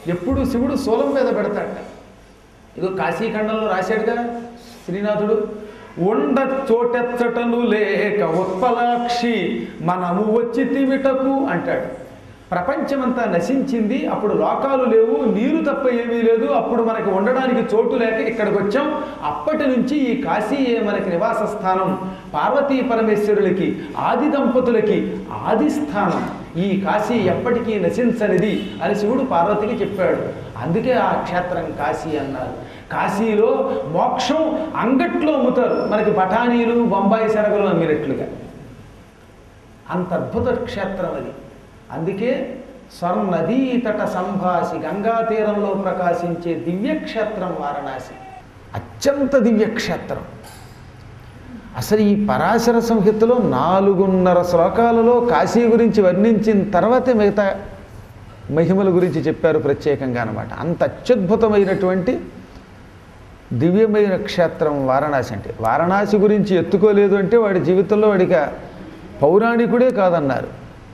ఎప్పుడు శివుడు శూలం మీద పెడతాడట ఇదో కాశీఖండంలో రాశాడుగా శ్రీనాథుడు ఉండ చోటెచ్చటను లేక ఉత్పలాక్షి మనము వచ్చి తివిటకు అంటాడు ప్రపంచమంతా నశించింది అప్పుడు లోకాలు లేవు నీరు తప్ప ఏమీ లేదు అప్పుడు మనకి ఉండడానికి చోటు లేక ఇక్కడికి వచ్చాం అప్పటి నుంచి ఈ కాశీయే మనకి నివాస స్థానం పార్వతీ పరమేశ్వరులకి ఆది దంపతులకి ఆది స్థానం ఈ కాశీ ఎప్పటికీ నశించనిది అని శివుడు పార్వతికి చెప్పాడు అందుకే ఆ క్షేత్రం కాశీ అన్నారు కాశీలో మోక్షం అంగట్లో అమ్ముతారు మనకి బఠానీలు బొంబాయి శనగలు అమ్మినట్లుగా అంత అద్భుత క్షేత్రం అది అందుకే స్వర్ణదీ తట సంభాసి గంగా తీరంలో ప్రకాశించే దివ్యక్షేత్రం వారణాసి అత్యంత దివ్యక్షేత్రం అసలు ఈ పరాశర సంహితలో నాలుగున్నర శ్లోకాలలో కాశీ గురించి వర్ణించిన తర్వాతే మిగతా మహిమల గురించి చెప్పారు ప్రత్యేకంగా అనమాట అంత అత్యద్భుతమైనటువంటి దివ్యమైన క్షేత్రం వారణాసి అంటే వారణాసి గురించి ఎత్తుకోలేదు అంటే వాడి జీవితంలో వాడిక పౌరాణికుడే కాదన్నారు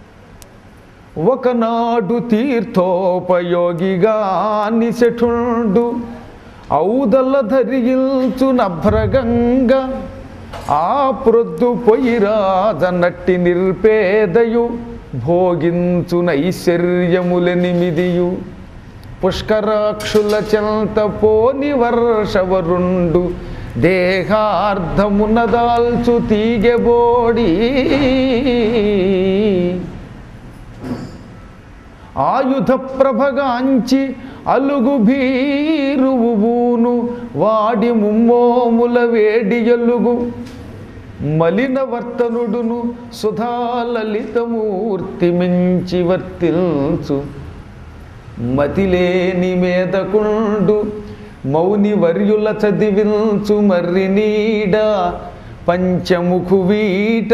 ఒకనాడు తీర్థోపయోగిగా నిశఠుండు ఔదల ధరించు నభ్రగంగ ఆ ప్రొద్దు పొయ్యిరాజనట్టి నిర్పేదయు భోగించు నైశ్వర్యములెనిమిదియు పుష్కరాక్షుల చెంత పోని వర్షవరుండు దేహార్ధమున దాల్చు తీగెబోడి ఆయుధ ప్రభగాంచి అలుగు భీరువును వాడి ముమ్మోముల వేడి ఎలుగు మలిన వర్తనుడును సుధాలలితమూర్తి మించి వర్తిల్చు మతిలేని మేదకుండు మౌని వర్యుల చదివించు మర్రి నీడ పంచముఖు వీట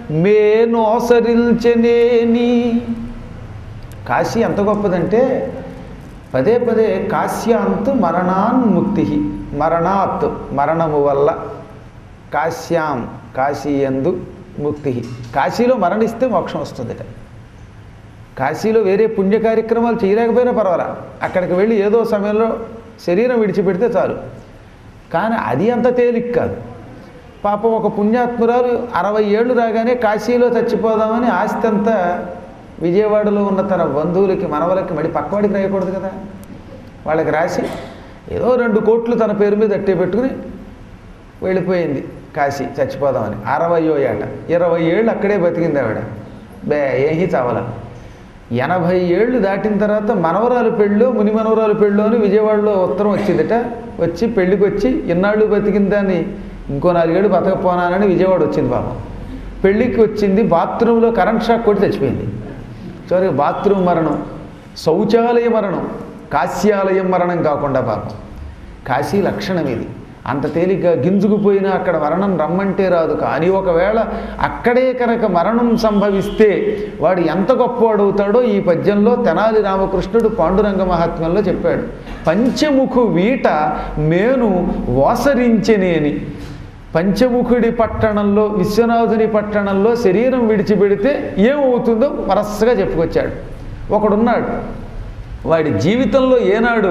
మేనోసరించనేని కాశీ ఎంత గొప్పదంటే పదే పదే కాశ్యాంత్ మరణాన్ముక్తి మరణాత్ మరణము వల్ల కాశ్యాం కాశీయందు ముక్తి కాశీలో మరణిస్తే మోక్షం వస్తుందట కాశీలో వేరే పుణ్య కార్యక్రమాలు చేయలేకపోయినా పర్వాలా అక్కడికి వెళ్ళి ఏదో సమయంలో శరీరం విడిచిపెడితే చాలు కానీ అది అంత తేలిక కాదు పాపం ఒక పుణ్యాత్మురాలు అరవై ఏళ్ళు రాగానే కాశీలో చచ్చిపోదామని ఆస్తి అంతా విజయవాడలో ఉన్న తన బంధువులకి మనవలకి మళ్ళీ పక్కవాడికి రాయకూడదు కదా వాళ్ళకి రాసి ఏదో రెండు కోట్లు తన పేరు మీద అట్టే పెట్టుకుని వెళ్ళిపోయింది కాశీ చచ్చిపోదామని అరవయో ఏట ఇరవై ఏళ్ళు అక్కడే బతికింది ఆవిడ బే ఏహి చావల ఎనభై ఏళ్ళు దాటిన తర్వాత మనవరాలు పెళ్ళో ముని మనవరాలు పెళ్ళో అని విజయవాడలో ఉత్తరం వచ్చిందట వచ్చి పెళ్ళికి వచ్చి ఇన్నాళ్ళు బతికిందని ఇంకో నాలుగేళ్ళు బతకపోనానని విజయవాడ వచ్చింది పాపం పెళ్ళికి వచ్చింది బాత్రూంలో కరెంట్ షాక్ కొట్టి చచ్చిపోయింది చివరికి బాత్రూమ్ మరణం శౌచాలయ మరణం కాశ్యాలయం మరణం కాకుండా పాపం కాశీ లక్షణం ఇది అంత తేలిగ్గా గింజుకుపోయినా అక్కడ మరణం రమ్మంటే రాదు కానీ ఒకవేళ అక్కడే కనుక మరణం సంభవిస్తే వాడు ఎంత గొప్పవాడవుతాడో ఈ పద్యంలో తెనాలి రామకృష్ణుడు పాండురంగ మహాత్మ్యంలో చెప్పాడు పంచముఖు వీట మేను వాసరించెనేని పంచముఖుడి పట్టణంలో విశ్వనాథుని పట్టణంలో శరీరం విడిచిపెడితే ఏమవుతుందో వరసగా చెప్పుకొచ్చాడు ఒకడున్నాడు వాడి జీవితంలో ఏనాడు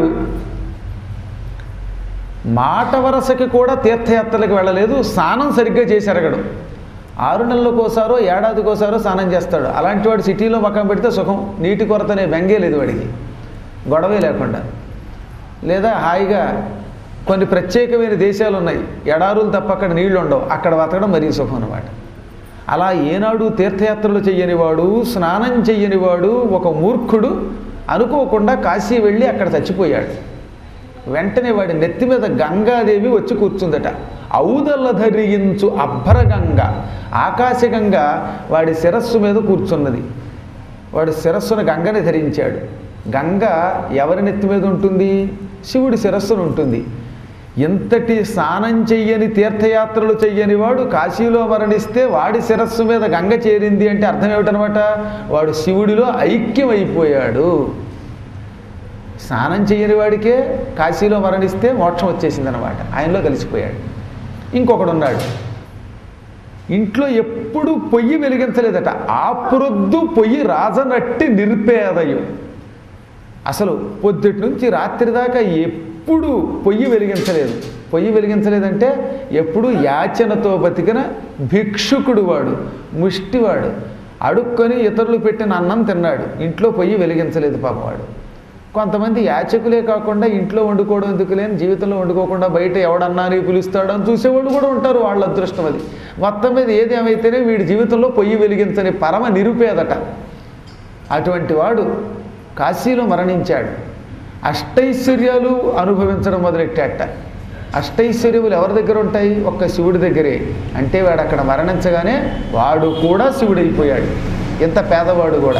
మాట వరసకి కూడా తీర్థయాత్రలకు వెళ్ళలేదు స్నానం సరిగ్గా చేసి ఎరగడు ఆరు నెలలకోసారో ఏడాదికోసారో స్నానం చేస్తాడు అలాంటి వాడు సిటీలో మకం పెడితే సుఖం నీటి కొరతనే బెంగే లేదు వాడికి గొడవే లేకుండా లేదా హాయిగా కొన్ని ప్రత్యేకమైన దేశాలు ఉన్నాయి ఎడారులు తప్ప అక్కడ నీళ్లు ఉండవు అక్కడ బతకడం మరీ సుఖం అన్నమాట అలా ఏనాడు తీర్థయాత్రలు చెయ్యనివాడు స్నానం చెయ్యనివాడు ఒక మూర్ఖుడు అనుకోకుండా కాశీ వెళ్ళి అక్కడ చచ్చిపోయాడు వెంటనే వాడి నెత్తి మీద గంగాదేవి వచ్చి కూర్చుందట ఔదల ధరించు అభ్రగంగ ఆకాశగంగ వాడి శిరస్సు మీద కూర్చున్నది వాడు శిరస్సును గంగని ధరించాడు గంగ ఎవరి నెత్తి మీద ఉంటుంది శివుడి శిరస్సును ఉంటుంది ఎంతటి స్నానం చెయ్యని తీర్థయాత్రలు చెయ్యని వాడు కాశీలో మరణిస్తే వాడి శిరస్సు మీద గంగ చేరింది అంటే అర్థం ఏమిటనమాట వాడు శివుడిలో ఐక్యమైపోయాడు స్నానం చేయని వాడికే కాశీలో మరణిస్తే మోక్షం వచ్చేసింది అనమాట ఆయనలో కలిసిపోయాడు ఇంకొకడు ఉన్నాడు ఇంట్లో ఎప్పుడు పొయ్యి వెలిగించలేదట ఆ ప్రొద్దు పొయ్యి రాజనట్టి నిర్పేదయం అసలు పొద్దుటి నుంచి రాత్రి దాకా ఎప్పుడు పొయ్యి వెలిగించలేదు పొయ్యి వెలిగించలేదంటే ఎప్పుడు యాచనతో బతికిన భిక్షుకుడు వాడు ముష్టివాడు అడుక్కొని ఇతరులు పెట్టిన అన్నం తిన్నాడు ఇంట్లో పొయ్యి వెలిగించలేదు పాపవాడు కొంతమంది యాచకులే కాకుండా ఇంట్లో వండుకోవడం ఎందుకు లేని జీవితంలో వండుకోకుండా బయట ఎవడన్నా అని పిలుస్తాడు అని చూసేవాళ్ళు కూడా ఉంటారు వాళ్ళ అదృష్టం అది మొత్తం మీద ఏది ఏమైతేనే వీడి జీవితంలో పొయ్యి వెలిగించని పరమ నిరుపేదట అటువంటి వాడు కాశీలో మరణించాడు అష్టైశ్వర్యాలు అనుభవించడం మొదలెట్టాట అష్టైశ్వర్యములు ఎవరి దగ్గర ఉంటాయి ఒక్క శివుడి దగ్గరే అంటే వాడు అక్కడ మరణించగానే వాడు కూడా శివుడైపోయాడు ఇంత పేదవాడు కూడా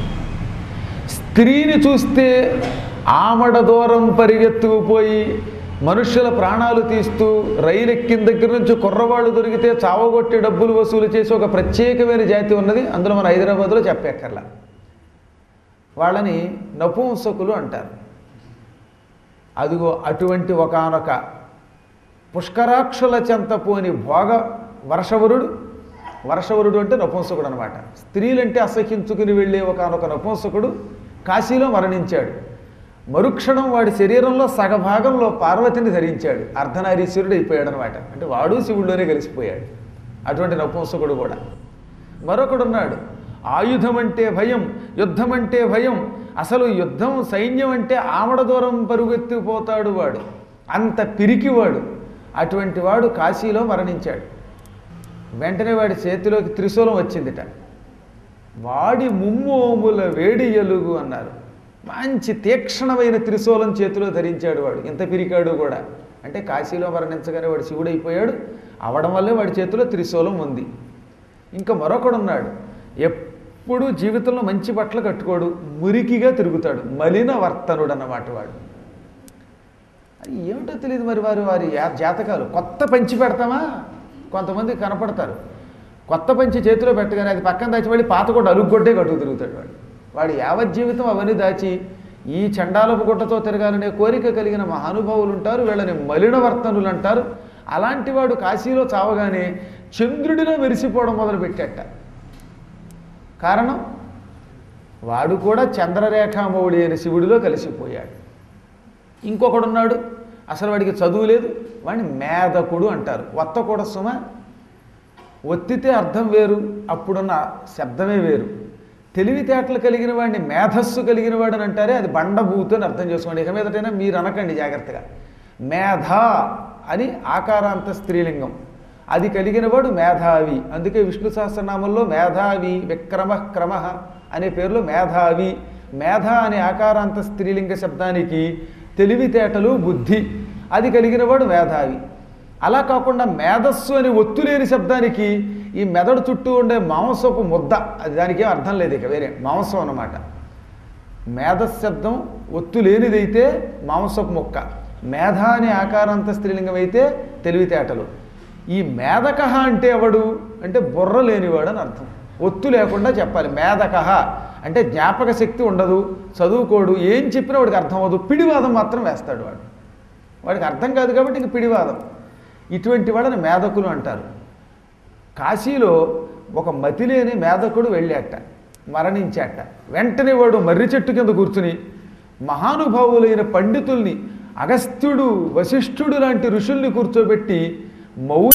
స్త్రీని చూస్తే ఆమడ దూరం పరిగెత్తుకుపోయి మనుష్యుల ప్రాణాలు తీస్తూ రైలు ఎక్కిన దగ్గర నుంచి కుర్రవాళ్ళు దొరికితే చావగొట్టి డబ్బులు వసూలు చేసి ఒక ప్రత్యేకమైన జాతి ఉన్నది అందులో మన హైదరాబాద్లో చెప్పేక్కర్లా వాళ్ళని నపుంసకులు అంటారు అదిగో అటువంటి ఒకానొక పుష్కరాక్షుల చెంత పోని భోగ వర్షవరుడు వర్షవరుడు అంటే నపుంసకుడు అనమాట స్త్రీలంటే అసహించుకుని వెళ్ళే ఒకనొక నపుంసకుడు కాశీలో మరణించాడు మరుక్షణం వాడి శరీరంలో సగభాగంలో పార్వతిని ధరించాడు అర్ధనారీశ్వరుడు అయిపోయాడు అనమాట అంటే వాడు శివుడిలోనే కలిసిపోయాడు అటువంటి నపుంసకుడు కూడా మరొకడున్నాడు ఆయుధం అంటే భయం యుద్ధం అంటే భయం అసలు యుద్ధం సైన్యం అంటే ఆమడ దూరం పరుగెత్తిపోతాడు వాడు అంత పిరికివాడు అటువంటి వాడు కాశీలో మరణించాడు వెంటనే వాడి చేతిలోకి త్రిశూలం వచ్చిందిట వాడి ముమ్మోముల వేడి ఎలుగు అన్నారు మంచి తీక్షణమైన త్రిశూలం చేతిలో ధరించాడు వాడు ఇంత పిరికాడు కూడా అంటే కాశీలో మరణించగానే వాడు శివుడైపోయాడు అవడం వల్లే వాడి చేతిలో త్రిశూలం ఉంది ఇంకా మరొకడున్నాడు ఎప్పుడు జీవితంలో మంచి బట్టలు కట్టుకోడు మురికిగా తిరుగుతాడు మలిన వర్తనుడు అన్నమాట వాడు అది ఏమిటో తెలియదు మరి వారు వారి యా- జాతకాలు కొత్త పంచి పెడతామా కొంతమంది కనపడతారు కొత్త పంచి చేతిలో పెట్టగానే అది పక్కన దాచి వెళ్ళి పాత కూడా అలుగ్గొడ్డే కట్టుకు తిరుగుతాడు వాడు వాడు యావత్ జీవితం అవన్నీ దాచి ఈ చండాలపు గుట్టతో తిరగాలనే కోరిక కలిగిన మహానుభావులు ఉంటారు వీళ్ళని మలిన వర్తనులు అంటారు అలాంటి వాడు కాశీలో చావగానే చంద్రుడిలో మెరిసిపోవడం మొదలుపెట్టాట కారణం వాడు కూడా చంద్రరేఖామౌడి అయిన శివుడిలో కలిసిపోయాడు ఇంకొకడున్నాడు అసలు వాడికి చదువు లేదు వాడిని మేధకుడు అంటారు వత్త కూడా సుమ ఒత్తితే అర్థం వేరు అప్పుడున్న శబ్దమే వేరు తెలివితేటలు కలిగిన వాడిని మేధస్సు కలిగిన వాడు అని అంటారే అది బండబూతు అని అర్థం చేసుకోండి ఇక మీదటైనా మీరు అనకండి జాగ్రత్తగా మేధ అని ఆకారాంత స్త్రీలింగం అది కలిగిన వాడు మేధావి అందుకే విష్ణు సహస్రనామంలో మేధావి విక్రమ క్రమ అనే పేరులో మేధావి మేధ అనే ఆకారాంత స్త్రీలింగ శబ్దానికి తెలివితేటలు బుద్ధి అది కలిగిన వాడు మేధావి అలా కాకుండా మేధస్సు అని ఒత్తులేని శబ్దానికి ఈ మెదడు చుట్టూ ఉండే మాంసపు ముద్ద అది దానికి ఏం అర్థం లేదు ఇక వేరే మాంసం అన్నమాట మేధస్ శబ్దం ఒత్తు లేనిదైతే మాంసపు మొక్క మేధ అనే ఆకారాంత స్త్రీలింగం అయితే తెలివితేటలు ఈ మేధకహ అంటే ఎవడు అంటే బుర్ర లేనివాడు అని అర్థం ఒత్తు లేకుండా చెప్పాలి మేధకహ అంటే జ్ఞాపక శక్తి ఉండదు చదువుకోడు ఏం చెప్పినా వాడికి అర్థం అవ్వదు పిడివాదం మాత్రం వేస్తాడు వాడు వాడికి అర్థం కాదు కాబట్టి ఇంక పిడివాదం ఇటువంటి వాళ్ళని మేధకులు అంటారు కాశీలో ఒక మతిలేని మేధకుడు వెళ్ళాట మరణించాట వెంటనే వాడు మర్రి చెట్టు కింద కూర్చుని మహానుభావులైన పండితుల్ని అగస్త్యుడు వశిష్ఠుడు లాంటి ఋషుల్ని కూర్చోబెట్టి మౌ